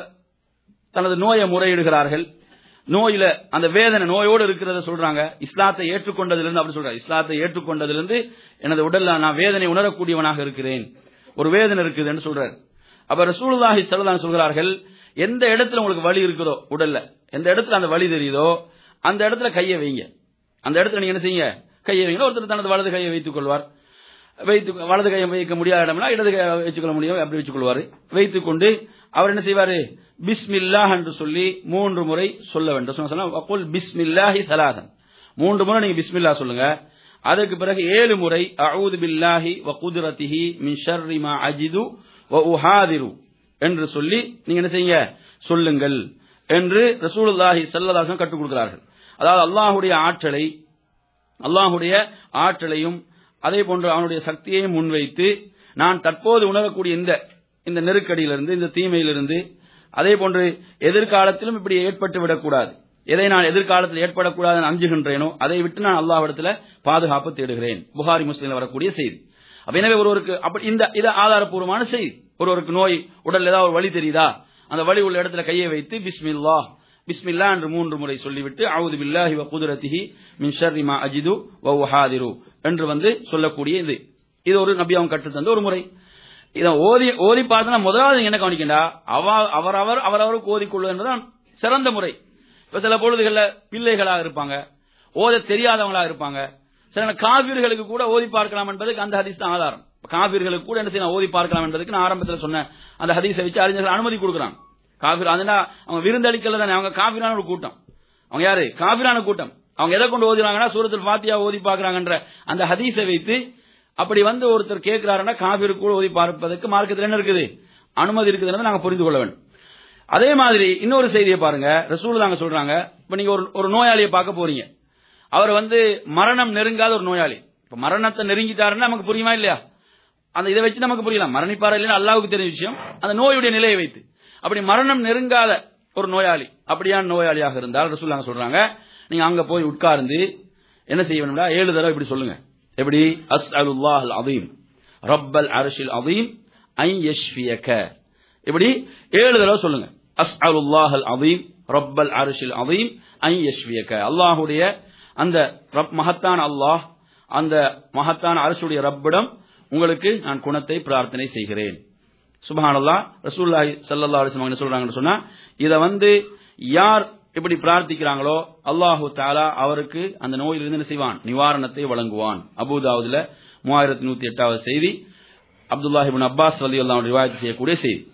தனது நோயை முறையிடுகிறார்கள் நோயில அந்த வேதனை நோயோடு இருக்கிறத சொல்றாங்க இஸ்லாத்தை ஏற்றுக்கொண்டதிலிருந்து அப்படி சொல்றாங்க இஸ்லாத்தை ஏற்றுக்கொண்டதிலிருந்து எனது உடல்ல நான் வேதனை உணரக்கூடியவனாக இருக்கிறேன் ஒரு வேதனை இருக்குதுன்னு சொல்றாரு அப்ப ரசூலுல்லாஹி ஸல்லல்லாஹு அலைஹி சொல்கிறார்கள் எந்த இடத்துல உங்களுக்கு வலி இருக்குதோ உடல்ல எந்த இடத்துல அந்த வலி தெரியுதோ அந்த இடத்துல கையை வைங்க அந்த இடத்துல நீங்க என்ன செய்யுங்க கையை வைங்க ஒருத்தர் தனது வலது கையை வைத்துக் கொள்வார் வைத்து வலது கையை வைக்க முடியாத இடம்னா இடது கையை வச்சுக்கொள்ள முடியும் அப்படி வச்சுக் கொள்வாரு வைத்துக் கொண்டு அவர் என்ன செய்வாரு பிஸ்மில்லாஹ் என்று சொல்லி மூன்று முறை சொல்ல வேண்டும் சொன்ன- சொன்னா வக்குல் பிஸ்மில்லாஹி சலாதன் மூன்று முறை நீங்க பிஸ்மில்லா சொல்லுங்க அதற்கு பிறகு ஏழு முறை அஊது பில்லாஹி வ குதுரத்திஹி மின் ஷர்ரி மா அஜிது வ உஹாதிரு என்று சொல்லி நீங்க என்ன செய்யுங்க சொல்லுங்கள் என்று ரசூலுல்லாஹி ஸல்லல்லாஹு அலைஹி வஸல்லம் கற்றுக் கொடுக்கிறார்கள் அதாவது அல்லாஹ்வுடைய ஆற்றலை அல்லாஹுடைய ஆற்றலையும் அதே போன்று அவனுடைய சக்தியையும் முன்வைத்து நான் தற்போது உணரக்கூடிய இந்த இந்த நெருக்கடியிலிருந்து இந்த தீமையிலிருந்து அதே போன்று எதிர்காலத்திலும் இப்படி ஏற்பட்டு விடக்கூடாது எதை நான் எதிர்காலத்தில் ஏற்படக்கூடாதுன்னு அஞ்சுகின்றேனோ அதை விட்டு நான் அல்லாஹ்விடத்துல பாதுகாப்பு தேடுகிறேன் புகாரி முஸ்லீம்ல வரக்கூடிய செய்தி அப்ப எனவே ஒருவருக்கு அப்படி இந்த இது ஆதாரப்பூர்வமான செய்தி ஒருவருக்கு நோய் உடல் ஏதாவது ஒரு வலி தெரியுதா அந்த வலி உள்ள இடத்துல கையை வைத்து பிஸ்மில்லா பிஸ்மில்லா என்று மூன்று முறை சொல்லிவிட்டு அவுது பில்லாஹி வ குதுரத்திஹி மின் ஷர்ரி மா அஜிது வ உஹாதிரு என்று வந்து சொல்லக்கூடிய இது இது ஒரு நபி அவங்க கற்றுத் தந்த ஒரு முறை இதை ஓதி ஓதி பார்த்தா முதலாவது நீங்க என்ன கவனிக்கண்டா அவ அவரவர் அவரவருக்கு ஓதிக்கொள்வது என்பதுதான் சிறந்த முறை இப்ப சில பொழுதுகள்ல பிள்ளைகளாக இருப்பாங்க ஓத தெரியாதவங்களா இருப்பாங்க சில காவிர்களுக்கு கூட ஓதி பார்க்கலாம் என்பதுக்கு அந்த ஹதீஸ் தான் ஆதாரம் இப்ப காவிர்களுக்கு கூட என்ன செய்யலாம் ஓதி பார்க்கலாம் என்பதுக்கு நான் ஆரம்பத்தில் சொன்ன அந்த ஹதீஸை வச்சு அறிஞர்கள் அனுமதி கொடுக்குறாங்க காவிர் அதுனா அவங்க விருந்தளிக்கல தானே அவங்க காவிரான ஒரு கூட்டம் அவங்க யாரு காவிரான கூட்டம் அவங்க எதை கொண்டு ஓதுறாங்கன்னா சூரத்தில் பாத்தியா ஓதி பார்க்கறாங்கன்ற அந்த ஹதீஸை வைத்து அப்படி வந்து ஒருத்தர் கேட்கிறாருன்னா காவிரி கூட ஓதி பார்ப்பதற்கு மார்க்கத்தில் என்ன இருக்குது அனுமதி இருக்குதுன்னு நாங்க புரிந்து கொள்ள வேண்டும் அதே மாதிரி இன்னொரு செய்தியை பாருங்க ரசூல் தாங்க சொல்றாங்க இப்ப நீங்க ஒரு ஒரு நோயாளியை பார்க்க போறீங்க அவர் வந்து மரணம் நெருங்காத ஒரு நோயாளி இப்ப மரணத்தை நெருங்கிட்டாருன்னா நமக்கு புரியுமா இல்லையா அந்த இதை வச்சு நமக்கு புரியலாம் மரணிப்பாரா இல்லைன்னு அல்லாவுக்கு தெரிஞ்ச விஷயம் அந்த நோயுடைய நிலையை வைத்து அப்படி மரணம் நெருங்காத ஒரு நோயாளி அப்படியான நோயாளியாக இருந்தால் ரசூல்லாங்க சொல்றாங்க நீங்க அங்க போய் உட்கார்ந்து என்ன செய்ய வேணும்னா ஏழு தடவை இப்படி சொல்லுங்க எப்படி அஸ் அலுல்லாஹ் அதீம் ரப்பல் அரஷில் அதீம் ஐ யஷ்ஃபியக இப்படி ஏழு தடவை சொல்லுங்க அஸ் அலுல்லாஹ் அதீம் ரப்பல் அரஷில் அதீம் ஐ யஷ்ஃபியக அல்லாஹுடைய அந்த ரப் மகத்தான அல்லாஹ் அந்த மகத்தான அரசுடைய ரப்பிடம் உங்களுக்கு நான் குணத்தை பிரார்த்தனை செய்கிறேன் சுபஹானல்லா ரசூல்லாஹி ஸல்லல்லாஹு அலைஹி வஸல்லம் என்ன சொல்றாங்கன்னு சொன்னா இத வந்து யார் இப்படி பிரார்த்திக்கிறாங்களோ அல்லாஹு தாலா அவருக்கு அந்த நோயிலிருந்து என்ன செய்வான் நிவாரணத்தை வழங்குவான் அபூதாவுதுல மூவாயிரத்தி நூத்தி எட்டாவது செய்தி அப்துல்லாஹி இப்னு அப்பாஸ் ரலியல்லாஹு அன்ஹு ரிவாயத் செய்யக்கூடிய செய்தி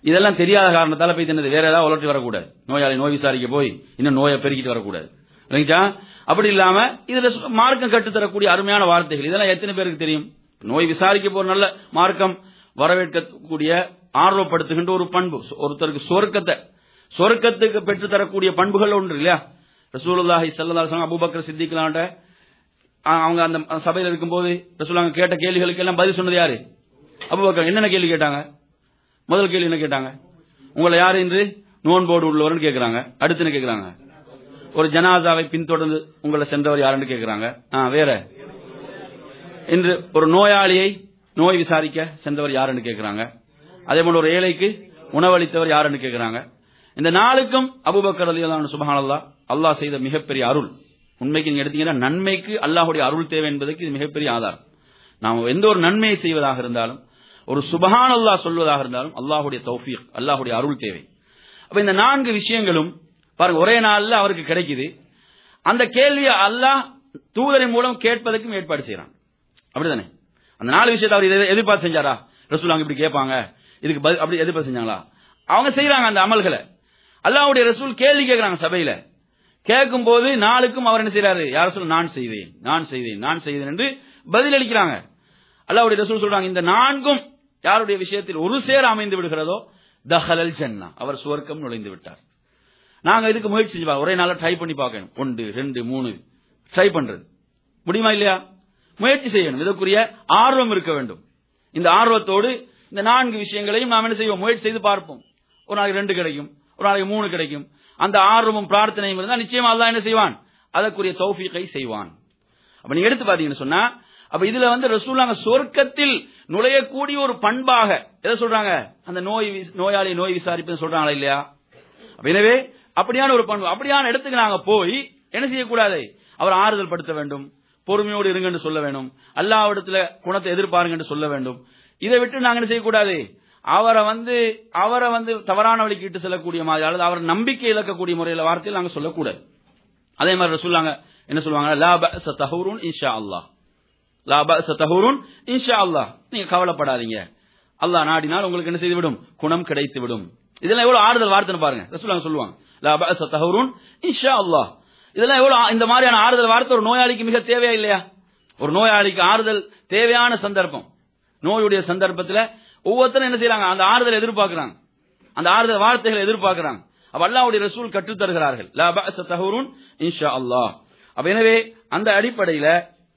இதெல்லாம் தெரியாத காரணத்தால போய் தின்னது வேற ஏதாவது உலர்த்தி வரக்கூடாது நோயாளி நோய் விசாரிக்க போய் இன்னும் நோயை பெருக்கிட்டு வரக்கூடாது இல்லைங்களா அப்படி இல்லாம இதுல சு- மார்க்கம் கற்றுத்தரக்கூடிய அருமையான வார்த்தைகள் இதெல்லாம் எத்தனை பேருக்கு தெரியும் நோய் விசாரிக்க போற நல்ல மார்க்கம் வரவேற்கக்கூடிய ஆர்வப்படுத்துகின்ற ஒரு பண்பு ஒருத்தருக்கு சொர்க்கத்தை சொர்க்கத்துக்கு பெற்று தரக்கூடிய பண்புகள் ஒன்று இல்லையா ரசூலுல்லாஹி ஸல்லல்லாஹு அலைஹி வஸல்லம் அபூபக்கர் சித்திக்லாண்ட அவங்க அந்த சபையில் இருக்கும்போது ரசூலுல்லாஹ் கேட்ட கேள்விகளுக்கு எல்லாம் பதில் சொன்னது யாரு அபூபக்கர் என்னென்ன கேள்வி கேட்டாங்க முதல் கேள்வி என்ன கேட்டாங்க உங்களை யார் என்று நோன்போடு உள்ளவர்னு கேட்கறாங்க அடுத்து என்ன கேட்கறாங்க ஒரு ஜனாதாவை பின்தொடர்ந்து உங்களை சென்றவர் யாருன்னு கேட்கறாங்க ஆ, வேற இன்று ஒரு நோயாளியை நோய் விசாரிக்க சென்றவர் யாருன்னு கேட்கறாங்க அதே போல ஒரு ஏழைக்கு உணவளித்தவர் யாருன்னு கேட்கறாங்க இந்த நாளுக்கும் அபூபக்கர் ரலியல்லாஹு சுபஹானல்லாஹ் அல்லாஹ் செய்த மிகப்பெரிய அருள் உண்மைக்கு நீங்க எடுத்தீங்கன்னா நன்மைக்கு அல்லாஹ்வுடைய அருள் தேவை என்பதற்கு இது மிகப்பெரிய ஆதாரம் நாம் எந்த ஒரு நன்மையை செய்வதாக இருந்தாலும் ஒரு சுபஹான் அல்லாஹ் சொல்வதாக இருந்தாலும் அல்லாஹ்வுடைய தௌஃபீக் அல்லாஹ்வுடைய அருள் தேவை அப்ப இந்த நான்கு விஷயங்களும் பாருங்க ஒரே நாள்ல அவருக்கு கிடைக்குது அந்த கேள்வியை அல்லாஹ் தூதரின் மூலம் கேட்பதற்கும் ஏற்பாடு செய்யறான் அப்படிதானே அந்த நாலு விஷயத்தை அவர் எதிர்- எதிர்பார்த்து செஞ்சாரா ரசூல் இப்படி கேட்பாங்க இதுக்கு பதில் அப்படி எதிர்பார்த்து செஞ்சாங்களா அவங்க செய்யறாங்க அந்த அமல்களை அல்லாஹ்வுடைய ரசூல் கேள்வி கேட்கறாங்க சபையில கேட்கும் போது நாளுக்கும் அவர் என்ன செய்யறாரு யார சொல்ல நான் செய்தேன் நான் செய்தேன் நான் செய்தேன் என்று பதில் அளிக்கிறாங்க அல்லாஹ்வுடைய ரசூல் சொல்றாங்க இந்த நான்கும் யாருடைய விஷயத்தில் ஒரு சேர அமைந்து விடுகிறதோ தஹலல் ஜன்னா அவர் சுவர்க்கம் நுழைந்து விட்டார் நாங்க இதுக்கு முயற்சி செஞ்சு பார்க்க- ஒரே நாள ட்ரை பண்ணி பார்க்கணும் ஒன்று ரெண்டு மூணு ட்ரை பண்றது முடியுமா இல்லையா முயற்சி செய்யணும் இதற்குரிய ஆர்வம் இருக்க வேண்டும் இந்த ஆர்வத்தோடு இந்த நான்கு விஷயங்களையும் நாம் என்ன செய்வோம் முயற்சி செய்து பார்ப்போம் ஒரு நாளைக்கு ரெண்டு கிடைக்கும் ஒரு நாளைக்கு மூணு கிடைக்கும் அந்த ஆர்வமும் பிரார்த்தனையும் இருந்தால் நிச்சயமா அல்லாஹ் என்ன செய்வான் அதற்குரிய தௌஃபீகை செய்வான் அப்ப நீங்க எடுத்து பாத்தீங்கன்னு சொன்னா அப்ப இதுல வந்து ரசூலாங்க சொர்க்கத்தில் நுழையக்கூடிய ஒரு பண்பாக எதை சொல்றாங்க அந்த நோய் வி- நோயாளி நோய் விசாரிப்புன்னு சொல்றாங்களா இல்லையா அப்ப எனவே அப்படியான ஒரு பண்பு அப்படியான இடத்துக்கு நாங்க போய் என்ன செய்யக்கூடாது அவர் ஆறுதல் படுத்த வேண்டும் பொறுமையோடு இருங்கன்னு சொல்ல வேண்டும் அல்லாவிடத்துல குணத்தை எதிர்பாருங்கன்னு சொல்ல வேண்டும் இதை விட்டு நாங்க என்ன செய்யக்கூடாது அவரை வந்து அவரை வந்து தவறான வழிக்கு இட்டு செல்லக்கூடிய மாதிரி அல்லது அவர் நம்பிக்கை இழக்கக்கூடிய முறையில வார்த்தையில் நாங்க சொல்லக்கூடாது அதே மாதிரி சொல்லுவாங்க என்ன சொல்லுவாங்க லா பஅஸ தஹூருன் இன்ஷா அல்லாஹ் லா பஅஸ தஹூருன் இன்ஷா அல்லாஹ் நீங்க கவலைப்படாதீங்க அல்லாஹ் நாடினால் உங்களுக்கு என்ன செய்து விடும் குணம் கிடைத்து விடும் இதெல்லாம் எவ்வளவு ஆறுதல் வார்த்தைன்னு பாருங்க ரசூலுல்லாஹ் சொல்லுவாங்க லா பஅஸ தஹூருன் இன்ஷா அல்லாஹ் இதெல்லாம் எவ்வளவு ஆ- இந்த மாதிரியான ஆறுதல் வார்த்தை ஒரு நோயாளிக்கு மிக தேவையா இல்லையா ஒரு நோயாளிக்கு ஆறுதல் தேவையான சந்தர்ப்பம் நோயுடைய சந்தர்ப்பத்துல ஒவ்வொருத்தரும் என்ன செய்யறாங்க அந்த ஆறுதல் எதிர்பார்க்கறாங்க அந்த ஆறுதல் வார்த்தைகளை எதிர்பார்க்கறாங்க அப்ப அல்லாஹ்வுடைய ரசூல் கற்றுத் தருகிறார்கள் லா பஅஸ தஹூருன் இன்ஷா அல்லாஹ் அப்ப எனவே அந்த அடிப்படையில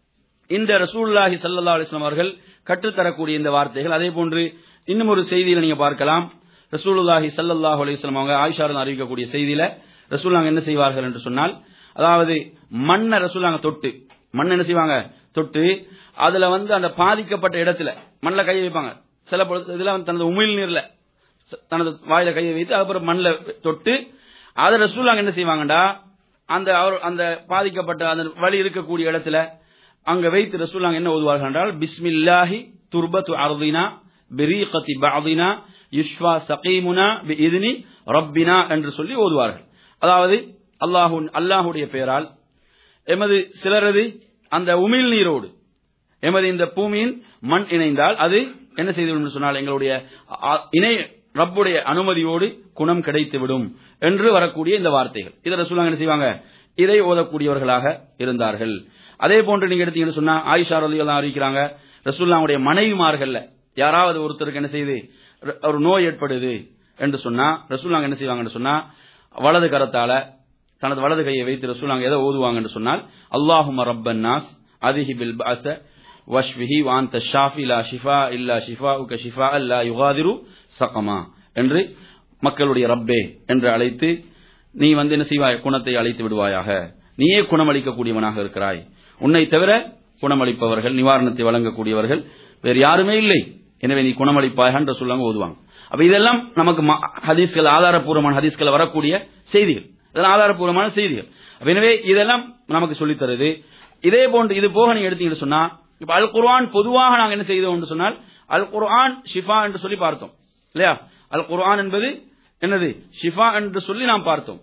இந்த ரசூலுல்லாஹி ஸல்லல்லாஹு அலைஹி வஸல்லம் அவர்கள் கற்றுத்தரக்கூடிய இந்த வார்த்தைகள் அதே போன்று இன்னும் ஒரு செய்தியில நீங்க பார்க்கலாம் ரசூலுல்லாஹி ஸல்லல்லாஹு அலைஹி வஸல்லம் அவங்க ஆயிஷா ரலியல்லாஹு அறிவிக்கக்கூடிய செய்தியில ரசூலுல்லாஹ் என்ன செய்வார்கள் என்று சொன்னால் அதாவது மண்ணை ரசூலுல்லாஹ் தொட்டு மண் என்ன செய்வாங்க தொட்டு அதுல வந்து அந்த பாதிக்கப்பட்ட இடத்துல மண்ணில் கையை வைப்பாங்க சில பொழுது இதுல வந்து தனது உமிழ் நீர்ல ச- தனது வாயில கையை வைத்து அதுக்கப்புறம் மண்ணில் தொட்டு அதை ரசூலுல்லாஹ் என்ன செய்வாங்கடா அந்த அவர் அந்த பாதிக்கப்பட்ட அந்த வழி இருக்கக்கூடிய இடத்துல அங்க வைத்து ரசூலுல்லாஹ் என்ன ஓதுவார்கள் என்றால் பிஸ்மில்லாஹி துர்பத்து அர்தினா பிரீகத்தி பஅதினா யுஷ்வா சகீமுனா பிஇذنி ரப்பினா என்று சொல்லி ஓதுவார்கள் அதாவது அல்லாஹு அல்லாஹ்வுடைய பெயரால் எமது சிலரது அந்த உமிழ் நீரோடு எமது இந்த பூமியின் மண் இணைந்தால் அது என்ன செய்துவிடும் என்று சொன்னால் எங்களுடைய அ- இணை ரப்புடைய அனுமதியோடு குணம் கிடைத்துவிடும் என்று வரக்கூடிய இந்த வார்த்தைகள் இதை ரசூலுல்லாஹ் என்ன செய்வாங்க இதை ஓதக்கூடியவர்களாக இருந்தார்கள் அதே போன்று நீங்க எடுத்தீங்கன்னு சொன்னா ஆயிஷா ரலியல்லாஹு அறிவிக்கிறாங்க ரசூலுல்லாஹ்வுடைய மனைவிமார்கள்ல யாராவது ஒருத்தருக்கு என்ன செய்யுது ர- ஒரு நோய் ஏற்படுது என்று சொன்னா ரசூலுல்லாஹ் என்ன செய்வாங்கன்னு சொன்னா வலது கரத்தால தனது வலது கையை வைத்து ரசூலுல்லாஹ் எதை ஓதுவாங்கன்னு சொன்னால் அல்லாஹும்ம ரப்பன் நாஸ் அதிஹி பில் பஅஸ வஷ்விஹி வாந்த ஷாஃபி லா ஷிஃபா இல்லா ஷிஃபாஉக ஷிஃபா அல்லா யுகாதிரு சகமா என்று மக்களுடைய ரப்பே என்று அழைத்து நீ வந்து என்ன செய்வாய் குணத்தை அழைத்து விடுவாயாக நீயே குணமளிக்கக்கூடியவனாக இருக்கிறாய் உன்னை தவிர குணமளிப்பவர்கள் நிவாரணத்தை வழங்கக்கூடியவர்கள் வேறு யாருமே இல்லை எனவே நீ குணமளிப்பாயாக என்று சொல்லாங்க ஓதுவாங்க அப்ப இதெல்லாம் நமக்கு ம- ஹதீஸ்கள் ஆதாரப்பூர்வமான ஹதீஸ்கள் வரக்கூடிய செய்திகள் இதெல்லாம் ஆதாரப்பூர்வமான செய்திகள் அப்ப எனவே இதெல்லாம் நமக்கு சொல்லித் தருது இதே போன்று இது போக நீங்க எடுத்தீங்கன்னு சொன்னா இப்ப அல் குர்ஆன் பொதுவாக நாங்க என்ன செய்தோம் என்று சொன்னால் அல் குர்ஆன் ஷிஃபா என்று சொல்லி பார்த்தோம் இல்லையா அல் குர்ஆன் என்பது என்னது ஷிஃபா என்று சொல்லி நாம் பார்த்தோம்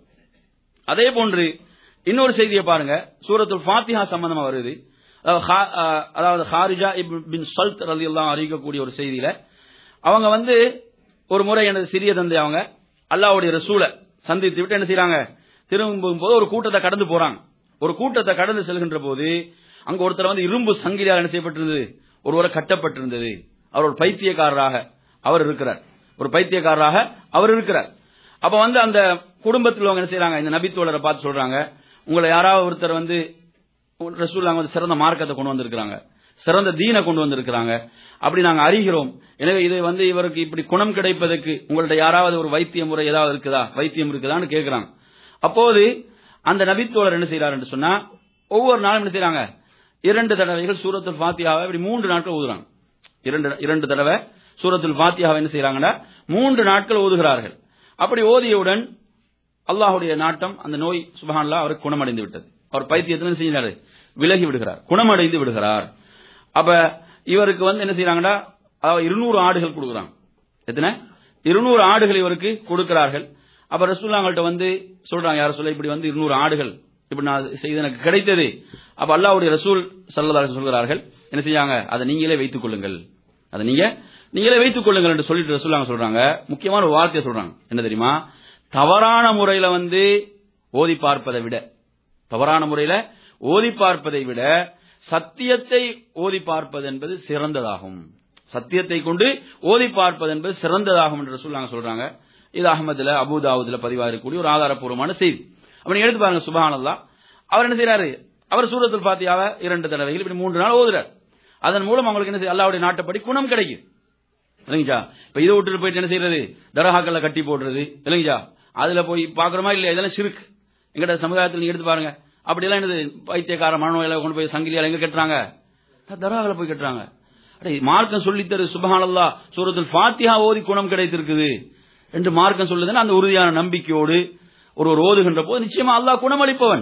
அதே போன்று இன்னொரு செய்தியை பாருங்க சூரத்துல் ஃபாத்திஹா சம்பந்தமா வருது அதாவது ஹா- அஹ் அதாவது ஹாரிஜா இப்னு பின் சல்த் ரலியல்லாஹு அறிவிக்கக்கூடிய ஒரு செய்தியில அவங்க வந்து ஒரு முறை எனது சிறிய தந்தை அவங்க அல்லாஹ்வுடைய ரசூலை சந்தித்து விட்டு என்ன செய்றாங்க திரும்பும் போது ஒரு கூட்டத்தை கடந்து போறாங்க ஒரு கூட்டத்தை கடந்து செல்கின்ற போது அங்க ஒருத்தர் வந்து இரும்பு சங்கிலியால் என்ன செய்யப்பட்டிருந்தது ஒருவரை கட்டப்பட்டிருந்தது அவர் ஒரு பைத்தியக்காரராக அவர் இருக்கிறார் ஒரு பைத்தியக்காரராக அவர் இருக்கிறார் அப்ப வந்து அந்த குடும்பத்தில் அவங்க என்ன செய்றாங்க இந்த நபித்தோழரை பார்த்து சொல்றாங்க உங்களை யாராவது ஒருத்தர் வந்து ரசூல்லாங்க வந்து சிறந்த மார்க்கத்தை கொண்டு வந்திருக்கிறாங்க சிறந்த தீனை கொண்டு வந்திருக்கிறாங்க அப்படி நாங்க அறிகிறோம் எனவே இதை வந்து இவருக்கு இப்படி குணம் கிடைப்பதற்கு உங்கள்ட்ட யாராவது ஒரு வைத்திய முறை ஏதாவது இருக்குதா வைத்தியம் இருக்குதான்னு கேட்கிறாங்க அப்போது அந்த நபித்தோழர் என்ன செய்யறாரு என்று சொன்னா ஒவ்வொரு நாளும் என்ன செய்றாங்க இரண்டு தடவைகள் சூரத்துல் ஃபாத்தியாவை இப்படி மூன்று நாட்கள் ஓதுறாங்க இரண்டு இரண்டு தடவை சூரத்துல் ஃபாத்தியாவை என்ன செய்றாங்கன்னா மூன்று நாட்கள் ஓதுகிறார்கள் அப்படி ஓதியவுடன் அல்லாஹ்வுடைய நாட்டம் அந்த நோய் சுபஹானல்லாஹ் அவருக்கு குணமடைந்து விட்டது அவர் பைத்தியத்தில் என்ன செய்கிறாரு விலகி விடுகிறார் குணமடைந்து விடுகிறார் அப்ப இவருக்கு வந்து என்ன செய்யறாங்கன்னா அதாவது இருநூறு ஆடுகள் கொடுக்குறாங்க எத்தனை இருநூறு ஆடுகள் இவருக்கு கொடுக்கிறார்கள் அப்ப ரசூல்லாங்கள்ட்ட வந்து சொல்றாங்க யார சொல்ல இப்படி வந்து இருநூறு ஆடுகள் இப்படி நான் செய்து எனக்கு கிடைத்தது அப்ப அல்லாஹ்வுடைய ரசூல் சல்லல்லாஹு சொல்கிறார்கள் என்ன செய்யாங்க அதை நீங்களே வைத்துக் கொள்ளுங்கள் அதை நீங்க நீங்களே வைத்துக் கொள்ளுங்கள் என்று சொல்லிட்டு ரசூல்லாங்க சொல்றாங்க முக்கியமான ஒரு வார்த்தையை சொல்றாங்க என்ன தெரியுமா தவறான முறையில வந்து ஓதி பார்ப்பதை விட தவறான முறையில ஓதி பார்ப்பதை விட சத்தியத்தை ஓதி பார்ப்பது என்பது சிறந்ததாகும் சத்தியத்தை கொண்டு ஓதி பார்ப்பது என்பது சிறந்ததாகும் என்று சொல்லாங்க சொல்றாங்க இது அகமதுல அபுதாவுதுல பதிவாக இருக்கக்கூடிய ஒரு ஆதாரப்பூர்வமான செய்தி அப்ப நீங்க எடுத்து பாருங்க சுபஹானல்லா அவர் என்ன செய்யறாரு அவர் சூரத்துல் பாத்தியாவ இரண்டு தடவைகள் இப்படி மூன்று நாள் ஓதுறார் அதன் மூலம் அவங்களுக்கு என்ன செய்ய அல்லாவுடைய நாட்டப்படி குணம் கிடைக்கும் இல்லைங்கச்சா இப்ப இதை விட்டுட்டு போயிட்டு என்ன செய்யறது தரஹாக்கள்ல கட்டி போடுறது இல்லைங்கச்சா அதுல போய் பாக்குறோமா இல்ல இதெல்லாம் சிறுக்கு எங்கட சமுதாயத்தில் நீங்க எடுத்து பாருங்க அப்படி எல்லாம் என்னது பைத்தியக்கார மனநோயில கொண்டு போய் சங்கிலியால எங்க கட்டுறாங்க தராகல போய் கட்டுறாங்க அடே மார்க்கம் சொல்லித்தரு சுபஹானல்லா சூரத்துல் ஃபாத்திஹா ஓதி குணம் கிடைத்திருக்குது என்று மார்க்கம் சொல்லுதுன்னா அந்த உறுதியான நம்பிக்கையோடு ஒருவர் ஓதுகின்ற போது நிச்சயமா அல்லாஹ் குணமளிப்பவன்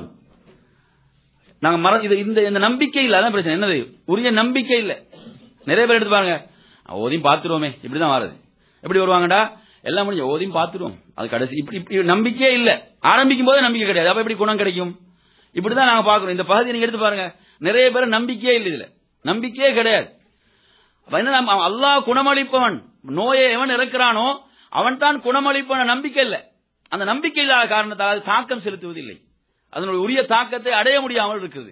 நாங்க மற இது இந்த இந்த நம்பிக்கை இல்ல அதான் பிரச்சனை என்னது உரிய நம்பிக்கை இல்ல நிறைய பேர் எடுத்து பாருங்க ஓதியும் பாத்துருவோமே இப்படிதான் வருது எப்படி வருவாங்கடா எல்லாம் முடிஞ்சு ஓதியும் பாத்துருவோம் அது கடைசி இப்படி இப்படி நம்பிக்கையே இல்ல ஆரம்பிக்கும் போதே நம்பிக்கை கிடையாது அப்ப எப்படி குணம் கிடைக்கும் இப்படிதான் நாங்க பாக்குறோம் இந்த பகுதியை நீங்க எடுத்து பாருங்க நிறைய பேர் நம்பிக்கையே இல்லை இதுல நம்பிக்கையே கிடையாது அப்ப என்ன நம்ம அல்லாஹ் குணமளிப்பவன் நோயை எவன் இறக்கிறானோ அவன் தான் குணமளிப்பவன் நம்பிக்கை இல்லை அந்த நம்பிக்கை இல்லாத காரணத்தால் அது தாக்கம் செலுத்துவதில்லை அதனுடைய உரிய தாக்கத்தை அடைய முடியாமல் இருக்குது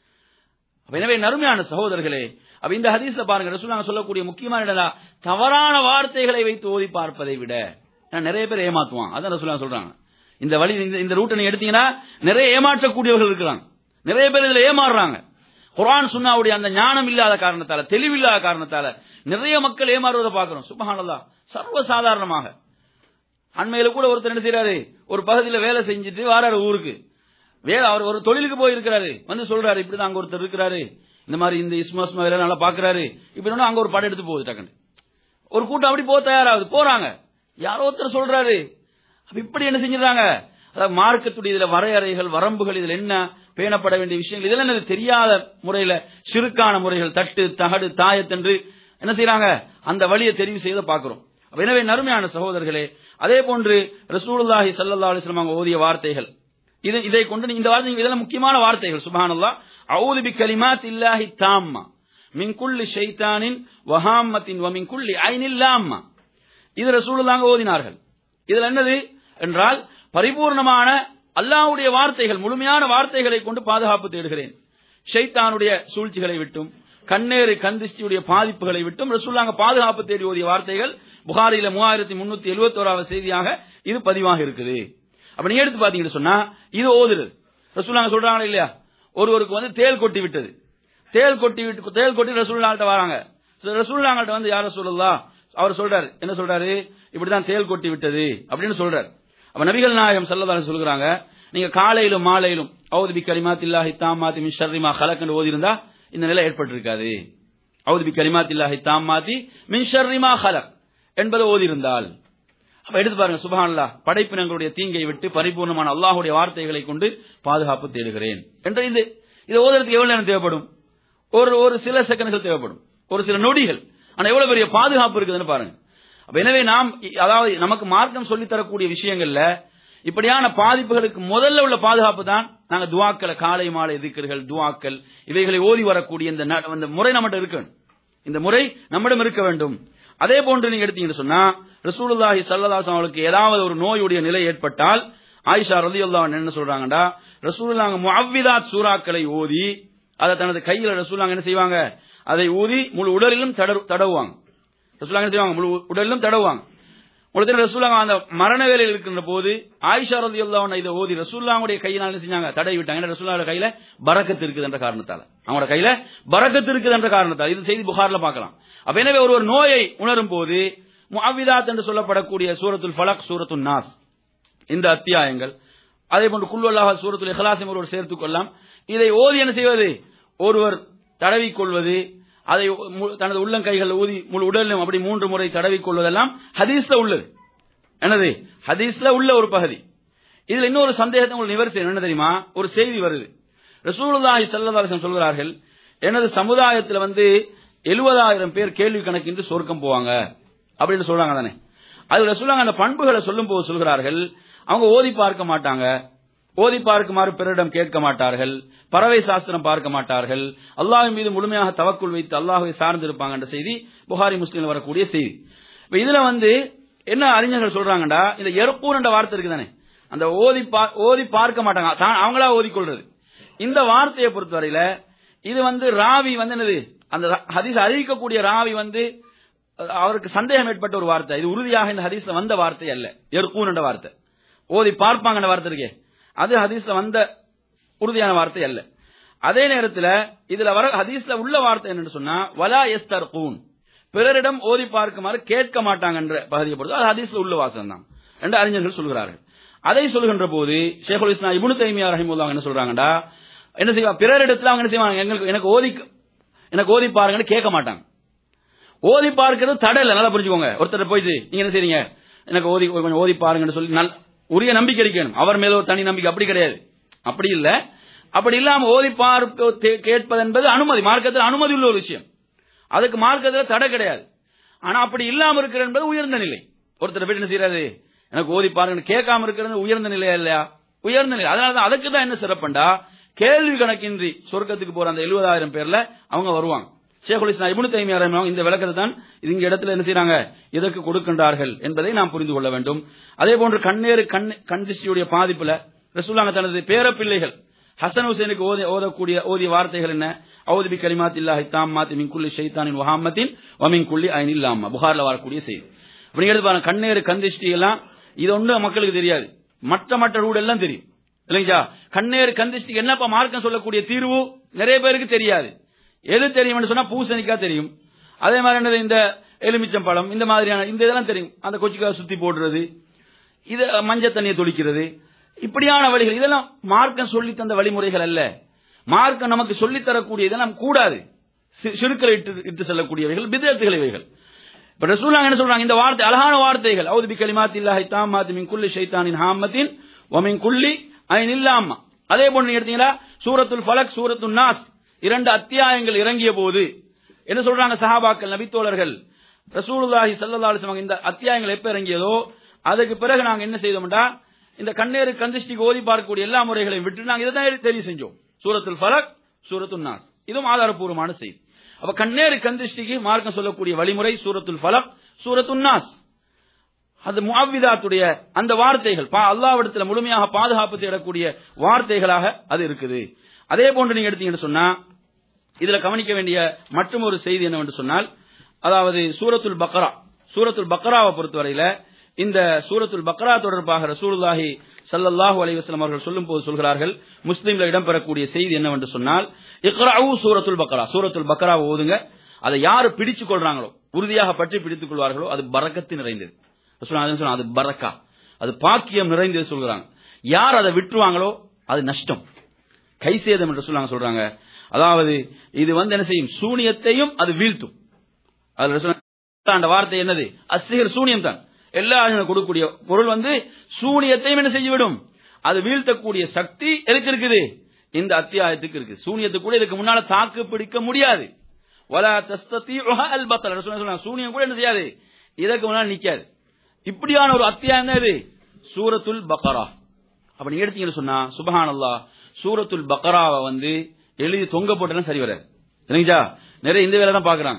அப்ப எனவே நறுமையான சகோதரர்களே அப்ப இந்த ஹதீஸ்ல பாருங்க ரசூலுல்லாஹ் சொல்லக்கூடிய முக்கியமான இடம் தவறான வார்த்தைகளை வைத்து ஓதி பார்ப்பதை விட ஏன்னா நிறைய பேர் ஏமாத்துவான் அதான் ரசூலுல்லாஹ் சொல்றாங்க இந்த வழி இந்த இந்த ரூட்டை நீங்க எடுத்தீங்கன்னா நிறைய ஏமாற்றக்கூடியவர்கள் இருக்கிறாங்க நிறைய பேர் இதுல ஏமாறுறாங்க குர்ஆன் சுன்னாவுடைய அந்த ஞானம் இல்லாத காரணத்தால தெளிவில்லாத காரணத்தால நிறைய மக்கள் ஏமாறுவதை பார்க்கிறோம் சுபஹானல்லாஹ் சர்வ சாதாரணமாக அண்மையில கூட ஒருத்தர் என்ன செய்யறாரு ஒரு பகுதியில வேலை செஞ்சுட்டு வாராரு ஊருக்கு வேலை அவர் ஒரு தொழிலுக்கு போயிருக்கிறாரு வந்து சொல்றாரு இப்படிதான் அங்க ஒருத்தர் இருக்கிறாரு இந்த மாதிரி இந்த இஸ்மா இஸ்மா வேலை நல்லா பாக்குறாரு இப்படி அங்க ஒரு படம் எடுத்து போகுது டக்குன்னு ஒரு கூட்டம் அப்படி போக தயாராகுது போறாங்க யாரோ ஒருத்தர் சொல்றாரு அப்ப இப்படி என்ன செஞ்சிடறாங்க அதாவது மார்க்கத்துடைய இதுல வரையறைகள் வரம்புகள் இதுல என்ன பேணப்பட வேண்டிய விஷயங்கள் இதெல்லாம் எனக்கு தெரியாத முறையில சிறுக்கான முறைகள் தட்டு தகடு தாயத்தென்று என்ன செய்யறாங்க அந்த வழியை தெரிவு செய்த பாக்குறோம் அப்ப எனவே நறுமையான சகோதரர்களே அதே போன்று ரசூலுல்லாஹி ஸல்லல்லாஹு அலைஹி வஸல்லம் அவங்க ஓதிய வார்த்தைகள் இது இதை கொண்டு நீ- இந்த வார்த்தை இதெல்லாம் முக்கியமான வார்த்தைகள் சுபஹானல்லாஹ் அஊது பி கலிமாத் இல்லாஹி தாம்மா மின் குல்லி ஷைத்தானின் வஹாம்மத்தின் வ மின் குல்லி ஐனில் லாம்மா இது ரசூலுல்லாஹ் ஓதினார்கள் இதுல என்னது என்றால் பரிபூர்ணமான அல்லாஹ்வுடைய வார்த்தைகள் முழுமையான வார்த்தைகளை கொண்டு பாதுகாப்பு தேடுகிறேன் ஷைத்தானுடைய சூழ்ச்சிகளை விட்டும் கண்ணேறு கந்திஷ்டியுடைய பாதிப்புகளை விட்டும் ரசூல்லாங்க பாதுகாப்பு தேடி ஓதிய வார்த்தைகள் புகாரில மூவாயிரத்தி முன்னூத்தி எழுபத்தி ஓராவது செய்தியாக இது பதிவாக இருக்குது அப்ப நீங்க எடுத்து பாத்தீங்கன்னு சொன்னா இது ஓதுறது ரசூல்லாங்க சொல்றாங்க இல்லையா ஒருவருக்கு வந்து தேல் கொட்டி விட்டது தேல் கொட்டி விட்டு தேல் கொட்டி ரசூல்லாங்கள்ட்ட வராங்க ரசூல்லாங்கள்ட்ட வந்து யார சொல்லலாம் அவர் சொல்றாரு என்ன சொல்றாரு இப்படிதான் தேல் கொட்டி விட்டது அப்படின்னு சொல்றாரு அப்ப நபிகள் நாயகம் சல்லதான சொல்கிறாங்க நீங்க காலையிலும் மாலையிலும் அவுது பி கலிமாத்தில்லாஹி தாமாத்தி மின் ஷர்ரிமா கலக்கண்டு ஓதி இருந்தா இந்த நிலை ஏற்பட்டிருக்காது அவுது பி கலிமாத்தில்லாஹி தாமாத்தி மின் ஷர்ரிமா கலக் என்பதை ஓதி இருந்தால் அப்ப எடுத்து பாருங்க சுபஹானல்லாஹ் படைப்பினங்களுடைய தீங்கை விட்டு பரிபூர்ணமான அல்லாஹ்வுடைய வார்த்தைகளை கொண்டு பாதுகாப்பு தேடுகிறேன் என்ற இது இது ஓதுறதுக்கு எவ்வளவு நேரம் தேவைப்படும் ஒரு ஒரு சில செகண்ட்கள் தேவைப்படும் ஒரு சில நொடிகள் ஆனா எவ்வளவு பெரிய பாதுகாப்பு இருக்குதுன்னு பாருங்க அப்ப எனவே நாம் இ- அதாவது நமக்கு மார்க்கம் சொல்லித் தரக்கூடிய விஷயங்கள்ல இப்படியான பாதிப்புகளுக்கு முதல்ல உள்ள பாதுகாப்பு தான் நாங்க துவாக்களை காலை மாலை திக்கர்கள் துவாக்கள் இவைகளை ஓதி வரக்கூடிய இந்த ந- இந்த முறை நம்மகிட்ட இருக்கு இந்த முறை நம்மிடம் இருக்க வேண்டும் அதே போன்று நீங்க எடுத்தீங்கன்னு சொன்னா ரசூலுல்லாஹி ஸல்லல்லாஹு அவங்களுக்கு ஏதாவது ஒரு நோயுடைய நிலை ஏற்பட்டால் ஆயிஷா ரலியல்லாஹு அன்ஹா என்ன சொல்றாங்கடா ரசூலுல்லாஹ் முஅவ்விதாத் சூறாக்களை ஓதி அதை தனது கையில ரசூலுல்லாஹ் என்ன செய்வாங்க அதை ஊதி முழு உடலிலும் தடவு- தடவுவாங்க ரசூலுல்லாஹ் என்ன செய்வாங்க முழு உடலிலும் தடவுவாங்க உங்களுக்கு ரசூலாங்க அந்த மரண வேலையில் இருக்கின்ற போது ஆயிஷா ரதி அல்லாஹ் இதை ஓதி ரசூல்லாவுடைய கையினால் என்ன செஞ்சாங்க தடை விட்டாங்க ஏன்னா ரசூல்லாவோட கையில பரக்கத்து இருக்குது என்ற காரணத்தால அவங்களோட கையில பரக்கத்து இருக்குது என்ற காரணத்தால் இது செய்தி புகார்ல பார்க்கலாம் அப்ப எனவே ஒரு ஒரு நோயை உணரும் போது முஅவ்விதாத் என்று சொல்லப்படக்கூடிய சூரத்துல் ஃபலக் சூரத்துல் நாஸ் இந்த அத்தியாயங்கள் அதே போன்று குல்வல்லாஹ் சூரத்துல் இஹ்லாஸையும் ஒருவர் சேர்த்துக் கொள்ளலாம் இதை ஓதி என்ன செய்வது ஒருவர் தடவிக் கொள்வது அதை மு- தனது உள்ளங்கைகள் ஊதி முழு உடலிலும் அப்படி மூன்று முறை தடவிக் கொள்வதெல்லாம் ஹதீஸ்ல உள்ளது என்னது ஹதீஸ்ல உள்ள ஒரு பகுதி இதுல இன்னொரு சந்தேகத்தை உங்களுக்கு நிவர்த்தி செய்யணும். என்ன தெரியுமா ஒரு செய்தி வருது ரசூலுல்லாஹி ஸல்லல்லாஹு அலைஹி வஸல்லம் சொல்கிறார்கள் எனது சமுதாயத்துல வந்து எழுபதாயிரம் பேர் கேள்வி கணக்கின்றி சொர்க்கம் போவாங்க அப்படின்னு சொல்றாங்க தானே அது ரசூலுல்லாஹ் அந்த பண்புகளை சொல்லும் போது சொல்கிறார்கள் அவங்க ஓதி பார்க்க மாட்டாங்க ஓதி பார்க்குமாறு பிறரிடம் கேட்க மாட்டார்கள் பறவை சாஸ்திரம் பார்க்க மாட்டார்கள் அல்லாஹ்வின் மீது முழுமையாக தவக்குள் வைத்து அல்லாஹ்வை சார்ந்திருப்பாங்க என்ற செய்தி புகாரி முஸ்லீம்ல வரக்கூடிய செய்தி இப்ப இதுல வந்து என்ன அறிஞர்கள் சொல்றாங்கடா இந்த எருப்பூர் என்ற வார்த்தை இருக்கு தானே அந்த ஓதி பா- ஓதி பார்க்க மாட்டாங்க தான் அவங்களா ஓதிக்கொள்றது இந்த வார்த்தையை பொறுத்தவரையில இது வந்து ராவி வந்து என்னது அந்த ஹதீஸ் அறிவிக்கக்கூடிய ராவி வந்து அஹ், அவருக்கு சந்தேகம் ஏற்பட்ட ஒரு வார்த்தை இது உறுதியாக இந்த ஹதீஸ்ல வந்த வார்த்தை அல்ல எருக்கூன் என்ற வார்த்தை ஓதி பார்ப்பாங்க என்ற வார்த்தை இருக்கே அது ஹதீஸ்ல வந்த உறுதியான வார்த்தை அல்ல அதே நேரத்தில் இதுல வர ஹதீஸ்ல உள்ள வார்த்தை என்னன்னு சொன்னா வலா எஸ்தர்கூன் பிறரிடம் ஓதி பார்க்குமாறு கேட்க மாட்டாங்க என்ற பகுதியை பொறுத்து அது ஹதீஸ்ல உள்ள வாசகம் தான் என்று அறிஞர்கள் சொல்கிறார்கள் அதை சொல்கின்ற போது ஷேகுல் இஸ்லாம் இப்னு தைமியா ரஹிமுல்லா என்ன சொல்றாங்கடா என்ன செய்வாங்க பிறரிடத்துல அவங்க என்ன செய்வாங்க எங்களுக்கு எனக்கு ஓதி எனக்கு ஓதி பாருங்கன்னு கேட்க மாட்டாங்க ஓதி பார்க்கிறது தடை இல்லை நல்லா புரிஞ்சுக்கோங்க ஒருத்தர் போயிட்டு நீங்க என்ன செய்றீங்க எனக்கு ஓதி கொஞ்சம் ஓதி பாருங்கன்னு சொல்லி நல் உரிய நம்பிக்கை இருக்கணும் அவர் மேல ஒரு தனி நம்பிக்கை அப்படி கிடையாது அப்படி இல்ல அப்படி இல்லாம ஓதி பார்க்க தே- கேட்பது என்பது அனுமதி மார்க்கத்தில் அனுமதி உள்ள ஒரு விஷயம் அதுக்கு மார்க்கத்தில் தடை கிடையாது ஆனா அப்படி இல்லாம இருக்கிறது என்பது உயர்ந்த நிலை ஒருத்தர் போயிட்டு என்ன செய்யறாரு எனக்கு ஓதி பாருங்கன்னு கேட்காம இருக்கிறது உயர்ந்த நிலையா இல்லையா உயர்ந்த நிலை அதனால தான் அதுக்கு தான் என்ன சிறப்புண்டா கேள்வி கணக்கின்றி சொர்க்கத்துக்கு போற அந்த எழுபதாயிரம் பேர்ல அவங்க வருவாங்க ஷேகுல் இஸ்லாம் இப்னு தைமியா ரஹிமஹுல்லாஹ் இந்த விளக்கத்தை தான் இது இங்க இடத்துல என்ன செய்றாங்க இதற்கு கொடுக்கின்றார்கள் என்பதை நாம் புரிந்து கொள்ள வேண்டும் அதே போன்று கண்ணேறு கண் கண் திருஷ்டியுடைய பாதிப்புல ரசூலுல்லாஹ் தனது பேரப்பிள்ளைகள் ஹசன் ஹுசைனுக்கு ஓதி ஓதக்கூடிய ஓதிய வார்த்தைகள் என்ன அவுது பி கலிமாத் இல்லாஹி தாம்மாத்தி மின் குல்லி ஷைத்தானின் வஹாமத்தின் வமின் குல்லி ஐனில் லாமா புகார்ல வரக்கூடிய செய்தி அப்படி எடுத்து பாருங்க கண்ணேறு கந்திஷ்டி எல்லாம் இது ஒண்ணு மக்களுக்கு தெரியாது மற்ற மற்ற ரூட் எல்லாம் தெரியும் இல்லைங்களா கண்ணேறு கந்திஷ்டிக்கு என்னப்பா மார்க்கம் சொல்லக்கூடிய தீர்வு நிறைய பேருக்கு தெரியாது எது தெரியும்னு சொன்னா பூசணிக்கா தெரியும் அதே மாதிரி என்னது இந்த எலுமிச்சம் பழம் இந்த மாதிரியான இந்த இதெல்லாம் தெரியும் அந்த கொச்சிக்காய் சுத்தி போடுறது இது மஞ்சள் தண்ணியை தொளிக்கிறது இப்படியான வழிகள் இதெல்லாம் மார்க்கம் சொல்லி தந்த வழிமுறைகள் அல்ல மார்க்கம் நமக்கு சொல்லித் தரக்கூடிய இதெல்லாம் கூடாது சி- சிறுக்களை இட்டு இட்டு செல்லக்கூடியவைகள் பிதத்துகள் இவைகள் இப்ப ரசூலுல்லாஹ் என்ன சொல்றாங்க இந்த வார்த்தை அழகான வார்த்தைகள் அவுது பி கலிமாத் இல்லாஹி தாமாத் மின் குல்லி ஷைத்தானின் ஹாமத்தின் வ மின் குல்லி ஐன் இல்லாம அதே போன்று நீங்க எடுத்தீங்களா சூரத்துல் ஃபலக் சூரத்துல் நாஸ் இரண்டு அத்தியாயங்கள் இறங்கிய போது என்ன சொல்றாங்க சஹாபாக்கள் நபித்தோழர்கள் ரசூலுல்லாஹி ஸல்லல்லாஹு அலைஹி வஸல்லம் இந்த அத்தியாயங்கள் எப்ப இறங்கியதோ அதுக்கு பிறகு நாங்க என்ன செய்தோம்டா இந்த கண்ணேறு கந்திஷ்டிக்கு ஓதி பார்க்கக்கூடிய எல்லா முறைகளையும் விட்டு நாங்க இதை தான் தெரிவு செஞ்சோம் சூரத்துல் ஃபலக் சூரத்துல் நாஸ் இதுவும் ஆதாரப்பூர்வமான செய்தி அப்ப கண்ணேறு கந்திஷ்டிக்கு மார்க்கம் சொல்லக்கூடிய வழிமுறை சூரத்துல் ஃபலக் சூரத்துல் நாஸ் அது முஅவ்விதாத்துடைய அந்த வார்த்தைகள் பா அல்லாவிடத்துல முழுமையாக பாதுகாப்பு தேடக்கூடிய வார்த்தைகளாக அது இருக்குது அதே போன்று நீங்க எடுத்தீங்கன்னு சொன்னா இதுல கவனிக்க வேண்டிய மற்றும் ஒரு செய்தி என்னவென்று சொன்னால் அதாவது சூரத்துல் பக்ரா சூரத்துல் பக்ராவை பொறுத்தவரையில இந்த சூரத்துல் பக்ரா தொடர்பாக ரசூலுல்லாஹி ஸல்லல்லாஹு அலைஹி வஸல்லம் அவர்கள் சொல்லும் போது சொல்கிறார்கள் முஸ்லிம்ல இடம்பெறக்கூடிய செய்தி என்னவென்று சொன்னால் இக்ராவு சூரத்துல் பக்ரா சூரத்துல் பக்ரா ஓதுங்க அதை யாரு பிடிச்சு கொள்றாங்களோ உறுதியாக பற்றி பிடித்துக் கொள்வார்களோ அது பரக்கத்து நிறைந்தது ரசூலுல்லாஹி அலைஹி வஸல்லம் அது பரக்கா அது பாக்கியம் நிறைந்தது சொல்கிறாங்க யார் அதை விட்டுருவாங்களோ அது நஷ்டம் கை சேதம் என்று சொல்லாங்க சொல்றாங்க அதாவது இது வந்து என்ன செய்யும் சூனியத்தையும் அது வீழ்த்தும் அதுல ரசூலுல்லாஹி அந்த வார்த்தை என்னது அசிகர் சூனியம் தான் எல்லா ஆளுநரும் கொடுக்கக்கூடிய பொருள் வந்து சூனியத்தையும் என்ன செய்துவிடும் அது வீழ்த்தக்கூடிய சக்தி எதுக்கு இருக்குது இந்த அத்தியாயத்துக்கு இருக்கு சூனியத்துக்கு கூட இதுக்கு முன்னால தாக்கு பிடிக்க முடியாது வலா தஸ்தீஉஹா அல் பத்தல் ரசூலுல்லாஹி சொல்றாங்க சூனியம் கூட என்ன செய்யாது இதற்கு முன்னால நிக்காது இப்படியான ஒரு அத்தியாயம் தான் இது சூரத்துல் பக்ரா அப்ப நீங்க எடுத்தீங்கன்னு சொன்னா சுபஹானல்லாஹ் சூரத்துல் பக்ராவை வந்து எழுதி தொங்க போட்டெல்லாம் சரி வராது இல்லைங்களா நிறைய இந்த வேலை தான் பாக்குறாங்க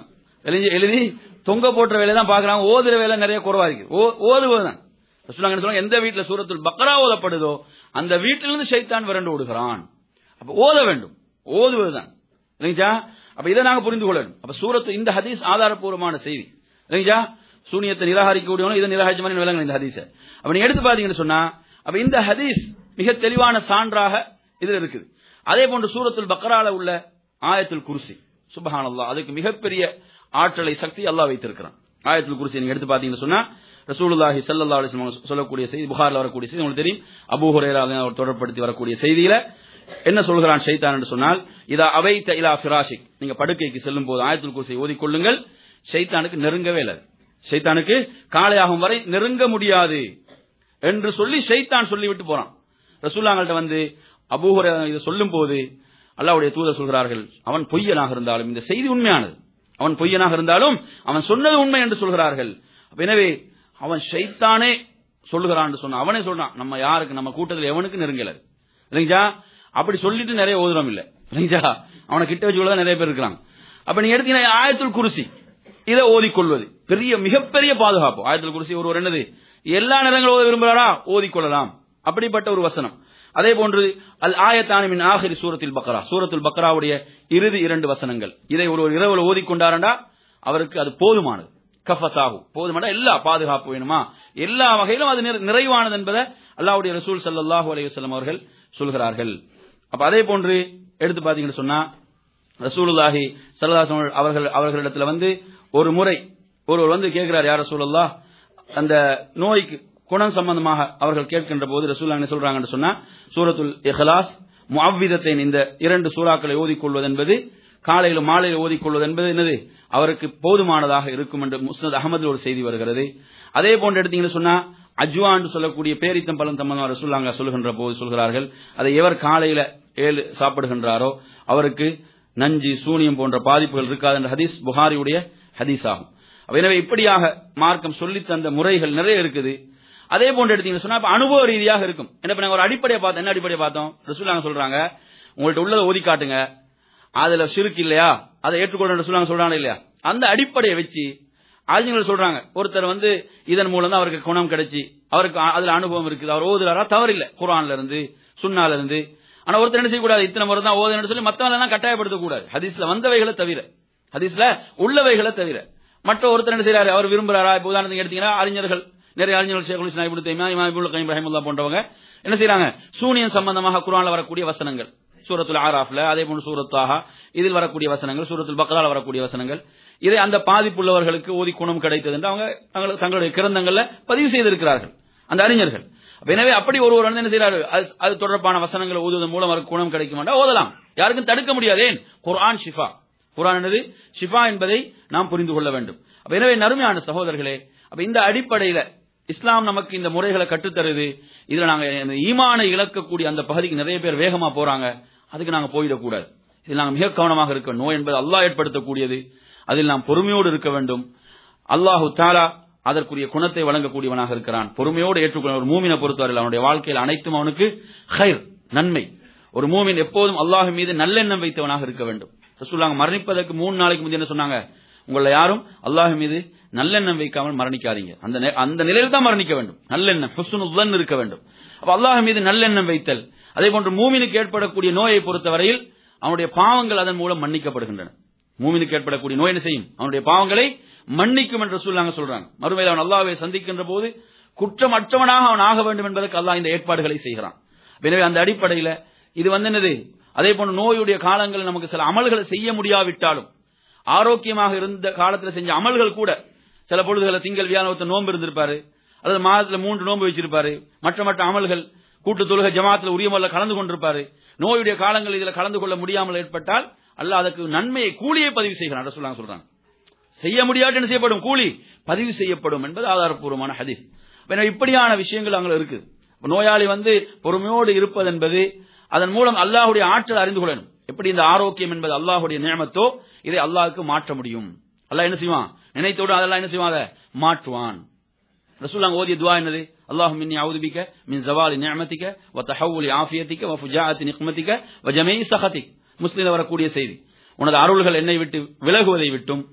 எழுதி எழுதி தொங்க போட்டுற வேலை தான் பாக்குறாங்க ஓதுற வேலை நிறைய குறவா இருக்கு ஓ- ஓதுவதுதான் ரசூலுல்லாஹி சொல்லுவாங்க எந்த வீட்டுல சூரத்துல் பக்ரா ஓதப்படுதோ அந்த வீட்டிலிருந்து ஷைத்தான் விரண்டு ஓடுகிறான் அப்ப ஓத வேண்டும் ஓதுவதுதான் இல்லைங்களா அப்ப இதை நாங்க புரிந்து கொள்ள வேண்டும் அப்ப சூரத்து இந்த ஹதீஸ் ஆதாரப்பூர்வமான செய்தி இல்லைங்களா சூனியத்தை நிராகரிக்கக்கூடியவனும் இதை நிராகரிச்ச மாதிரி விளங்கணும் இந்த ஹதீஸை அப்ப நீங்க எடுத்து பாத்தீங்கன்னு சொன்னா அப்ப இந்த ஹதீஸ் மிக தெளிவான சான்றாக இதுல இருக்குது அதே போன்று சூரத்துல் பக்ரால உள்ள ஆயத்துல் குர்சி சுபஹானல்லாஹ் அதுக்கு மிகப்பெரிய ஆற்றலை சக்தி அல்லாஹ் வைத்திருக்கிறான் ஆயத்துல் குர்சி நீங்க எடுத்து பாத்தீங்கன்னு சொன்னா ரசூலுல்லாஹி ஸல்லல்லாஹு அலைஹி வஸல்லம் சொல்லக்கூடிய செய்தி புகார்ல வரக்கூடிய செய்தி உங்களுக்கு தெரியும் அபூ ஹுரைரா அவர் தொடர்படுத்தி வரக்கூடிய செய்தியில என்ன சொல்கிறான் ஷைத்தான் என்று சொன்னால் இதா அவைத்த இலா ஃபிராஷிக் நீங்க படுக்கைக்கு செல்லும் போது ஆயத்துல் குர்சியை ஓதிக்கொள்ளுங்கள் ஷைத்தானுக்கு நெருங்கவே இல்லை ஷைத்தானுக்கு காலையாகும் வரை நெருங்க முடியாது என்று சொல்லி ஷைத்தான் சொல்லிவிட்டு போறான் ரசூல்லாங்கள்ட்ட வந்து அபூஹர இதை சொல்லும் போது அல்லாவுடைய தூதர் சொல்கிறார்கள் அவன் பொய்யனாக இருந்தாலும் இந்த செய்தி உண்மையானது அவன் பொய்யனாக இருந்தாலும் அவன் சொன்னது உண்மை என்று சொல்கிறார்கள் அப்ப எனவே அவன் ஷைத்தானே சொல்லுகிறான் என்று சொன்னான் அவனே சொல்றான் நம்ம யாருக்கு நம்ம கூட்டத்தில் எவனுக்கு நெருங்கல இல்லைங்களா அப்படி சொல்லிட்டு நிறைய ஓதுறோம் இல்ல இல்லைங்களா அவனை கிட்ட வச்சு நிறைய பேர் இருக்கிறாங்க அப்ப நீங்க எடுத்தீங்கன்னா ஆயத்துல் குருசி இதை ஓதிக்கொள்வது பெரிய மிகப்பெரிய பாதுகாப்பு ஆயத்துல் குருசி ஒருவர் என்னது எல்லா நேரங்களும் ஓத விரும்புகிறாரா ஓதிக்கொள்ளலாம் அப்படிப்பட்ட ஒரு வசனம் அதே போன்று அல் ஆயத்தானி மின் ஆஹிரி சூரத்தில் பக்ரா சூரத்துல் பக்ராவுடைய இறுதி இரண்டு வசனங்கள் இதை ஒரு இரவுல ஓதிக்கொண்டாரண்டா அவருக்கு அது போதுமானது கஃபத்தாகு போதுமான எல்லா பாதுகாப்பு வேணுமா எல்லா வகையிலும் அது நிறை- நிறைவானது என்பதை அல்லாஹ்வுடைய ரசூல் ஸல்லல்லாஹு அலைஹி வஸல்லம் அவர்கள் சொல்கிறார்கள் அப்ப அதே போன்று எடுத்து பாத்தீங்கன்னு சொன்னா ரசூலுல்லாஹி ஸல்லல்லாஹு அலைஹி வஸல்லம் அவர்கள் அவர்களிடத்துல வந்து ஒரு முறை ஒருவர் வந்து கேட்கிறார் யார் ரசூலுல்லாஹ் அந்த நோய்க்கு குணம் சம்பந்தமாக அவர்கள் கேட்கின்ற போது ரசூலுல்லாஹ் என்ன சொல்றாங்கன்னு சொன்னா சூரத்துல் இஹ்லாஸ் முஅவ்விதத்தைன் இந்த இரண்டு சூறாக்களை ஓதிக்கொள்வது என்பது காலையில மாலையில ஓதிக்கொள்வது என்பது என்னது அவருக்கு போதுமானதாக இருக்கும் என்று முஸ்னத் அகமது ஒரு செய்தி வருகிறது அதே போன்று எடுத்தீங்கன்னு சொன்னா அஜ்வா என்று சொல்லக்கூடிய பேரித்தம் பலன் சம்பந்தமாக ரசூல்லாங்க சொல்லுகின்ற போது சொல்கிறார்கள் அதை எவர் காலையில ஏழு சாப்பிடுகின்றாரோ அவருக்கு நஞ்சு சூனியம் போன்ற பாதிப்புகள் இருக்காது என்ற ஹதீஸ் புகாரியுடைய ஹதீஸ் ஆகும் அப்ப எனவே இப்படியாக மார்க்கம் சொல்லித் தந்த முறைகள் நிறைய இருக்குது அதே போன்று எடுத்தீங்கன்னு சொன்னா அப்ப அனுபவ ரீதியாக இருக்கும் என்ன இப்ப நாங்க ஒரு அடிப்படையை பார்த்தோம் என்ன அடிப்படையை பார்த்தோம் ரசூலாங்க சொல்றாங்க உங்கள்ட்ட உள்ளதை ஓதி காட்டுங்க அதுல சிறுக்கு இல்லையா அதை ஏற்றுக்கொள்ள சொல்றாங்க சொல்றாங்க இல்லையா அந்த அடிப்படையை வச்சு அறிஞர்கள் சொல்றாங்க ஒருத்தர் வந்து இதன் மூலம் தான் அவருக்கு குணம் கிடைச்சி அவருக்கு அ- அதுல அனுபவம் இருக்குது அவர் ஓதுறாரா தவறில்லை குர்ஆன்ல இருந்து சுன்னால இருந்து ஆனா ஒருத்தர் என்ன செய்யக்கூடாது இத்தனை முறை தான் ஓதுன்னு சொல்லி மத்தவங்க எல்லாம் கட்டாயப்படுத்த கூடாது ஹதீஸ்ல வந்தவைகளை தவிர ஹதீஸ்ல உள்ளவைகளை தவிர மற்ற ஒருத்தர் என்ன செய்யறாரு அவர் விரும்புறாரா இப்ப உதாரணத்துக்கு எடுத்தீங்கன்னா அறிஞர்கள் நிறைய அறிஞர்கள் ஷேகுல் இஸ்லாம் இப்னு தைமியா இமாம் இப்னுல் கைம் ரஹிமத்துல்லாஹ் போன்றவங்க என்ன செய்றாங்க சூனியம் சம்பந்தமாக குர்ஆன்ல வரக்கூடிய வசனங்கள் சூரத்துல் ஆராஃப்ல அதே போன்று சூரத்தாக இதில் வரக்கூடிய வசனங்கள் சூரத்துல் பக்ரால வரக்கூடிய வசனங்கள் இதை அந்த பாதிப்புள்ளவர்களுக்கு ஓதி குணம் கிடைத்தது என்று அவங்க தங்கள் தங்களுடைய கிரந்தங்கள்ல பதிவு செய்திருக்கிறார்கள் அந்த அறிஞர்கள் அப்ப எனவே அப்படி ஒருவர் வந்து என்ன செய்யறாரு அது அது தொடர்பான வசனங்களை ஓதுவதன் மூலம் அவருக்கு குணம் கிடைக்கும் என்றால் ஓதலாம் யாருக்கும் தடுக்க முடியாதேன் குர்ஆன் ஷிஃபா குர்ஆன் என்னது ஷிஃபா என்பதை நாம் புரிந்து கொள்ள வேண்டும் அப்ப எனவே நறுமையான சகோதரர்களே அப்ப இந்த அடிப்படையில இஸ்லாம் நமக்கு இந்த முறைகளை கற்றுத்தருது இதுல நாங்க இந்த ஈமானை இழக்கக்கூடிய அந்த பகுதிக்கு நிறைய பேர் வேகமா போறாங்க அதுக்கு நாங்க போயிடக்கூடாது இதில் நாங்கள் மிக கவனமாக இருக்க வேண்டும். நோய் என்பது அல்லாஹ் ஏற்படுத்தக்கூடியது அதில் நாம் பொறுமையோடு இருக்க வேண்டும் அல்லாஹு தாலா அதற்குரிய குணத்தை வழங்கக்கூடியவனாக இருக்கிறான் பொறுமையோடு ஏற்றுக்கொள்ள ஒரு மூமினை பொறுத்தவரையில் அவனுடைய வாழ்க்கையில் அனைத்தும் அவனுக்கு ஹைர் நன்மை ஒரு மூமின் எப்போதும் அல்லாஹ் மீது நல்லெண்ணம் வைத்தவனாக இருக்க வேண்டும் ரசூலுல்லாஹ் மரணிப்பதற்கு மூணு நாளைக்கு முந்தைய என்ன சொன்னாங்க உங்களை யாரும் அல்லாஹ் மீது நல்லெண்ணம் வைக்காமல் மரணிக்காதீங்க அந்த நே- அந்த நிலையில் தான் மரணிக்க வேண்டும் நல்லெண்ணம் ஹுஸ்னுல் இருக்க வேண்டும் அப்ப அல்லாஹ் மீது நல்லெண்ணம் வைத்தல் அதே போன்று மூமினுக்கு ஏற்படக்கூடிய நோயை பொறுத்தவரையில் அவனுடைய பாவங்கள் அதன் மூலம் மன்னிக்கப்படுகின்றன மூமினுக்கு ஏற்படக்கூடிய நோய் என்ன செய்யும் அவனுடைய பாவங்களை மன்னிக்கும் என்று சொல்லாங்க சொல்றாங்க மறுமையில் அவன் அல்லாஹ்வை சந்திக்கின்ற போது குற்றமற்றவனாக அவன் ஆக வேண்டும் என்பதற்கு அல்லாஹ் இந்த ஏற்பாடுகளை செய்கிறான் எனவே அந்த அடிப்படையில இது வந்து என்னது அதே போன்று நோயுடைய காலங்களில் நமக்கு சில அமல்களை செய்ய முடியாவிட்டாலும் ஆரோக்கியமாக இருந்த காலத்தில் செஞ்ச அமல்கள் கூட சில பொழுதுகளை திங்கள் வியாழத்தை நோன்பு இருந்திருப்பாரு அல்லது மாதத்துல மூன்று நோன்பு வச்சிருப்பாரு மற்ற மற்ற அமல்கள் கூட்டு தொழுகை ஜமாத்துல உரிய முறையில் கலந்து கொண்டிருப்பாரு நோயுடைய காலங்கள் இதுல கலந்து கொள்ள முடியாமல் ஏற்பட்டால் அல்லாஹ் அதற்கு நன்மையை கூலியை பதிவு செய்கிறான் ரசூலுல்லாஹ் சொல்றாங்க செய்ய முடியாது என்ன செய்யப்படும் கூலி பதிவு செய்யப்படும் என்பது ஆதாரப்பூர்வமான ஹதீஸ் எனவே இப்படியான விஷயங்கள் அங்க இருக்குது இப்ப நோயாளி வந்து பொறுமையோடு இருப்பது என்பது அதன் மூலம் அல்லாஹ்வுடைய ஆற்றல் அறிந்து கொள்ளணும் எப்படி இந்த ஆரோக்கியம் என்பது அல்லாஹ்வுடைய நியமத்தோ இதை அல்லாஹ்வுக்கு மாற்ற முடியும் அல்லாஹ் என்ன செய்வான் நினைத்தோடு அதெல்லாம் என்ன செய்வான் அதை மாற்றுவான் ரசூலுல்லாஹ் ஓதிய துவா என்னது அல்லாஹும் மின்னி அவுது பிக்க மின் ஜவாலி நிஅமதிக வ தஹவுலி ஆஃபியதிக வ ஃபுஜாஅத்தி நிக்மதிக வ ஜமீஇ சஹதிக் முஸ்லிம்ல வரக்கூடிய செய்தி உனது அருள்கள் என்னை விட்டு விலகுவதை விட்டும்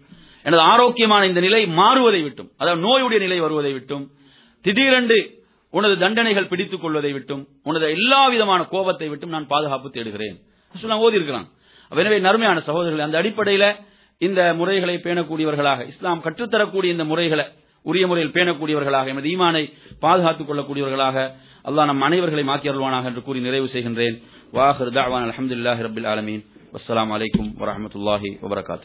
எனது ஆரோக்கியமான இந்த நிலை மாறுவதை விட்டும் அதாவது நோயுடைய நிலை வருவதை விட்டும் திடீரென்று உனது தண்டனைகள் பிடித்துக் கொள்வதை விட்டும் உனது எல்லா விதமான கோபத்தை விட்டும் நான் பாதுகாப்பு தேடுகிறேன் ரசூலுல்லாஹ் ஓதி இருக்கிறான் எனவே நறுமையான சகோதரர்கள் அந்த அடிப்படையில இந்த முறைகளை பேணக்கூடியவர்களாக இஸ்லாம் கற்றுத்தரக்கூடிய இந்த முறைகளை உரிய முறையில் பேணக்கூடியவர்களாக எமது ஈமானை பாதுகாத்துக் கொள்ளக்கூடியவர்களாக அல்லாஹ் நம் அனைவர்களை மாக்கி அருள்வானாக என்று கூறி நிறைவு செய்கின்றேன் வாஹர் தாவான் அலமதுல்லாஹி ரபில் ஆலமீன் வஸ்ஸலாமு அலைக்கும் வரஹ்மத்துல்லாஹி வபரகாத்து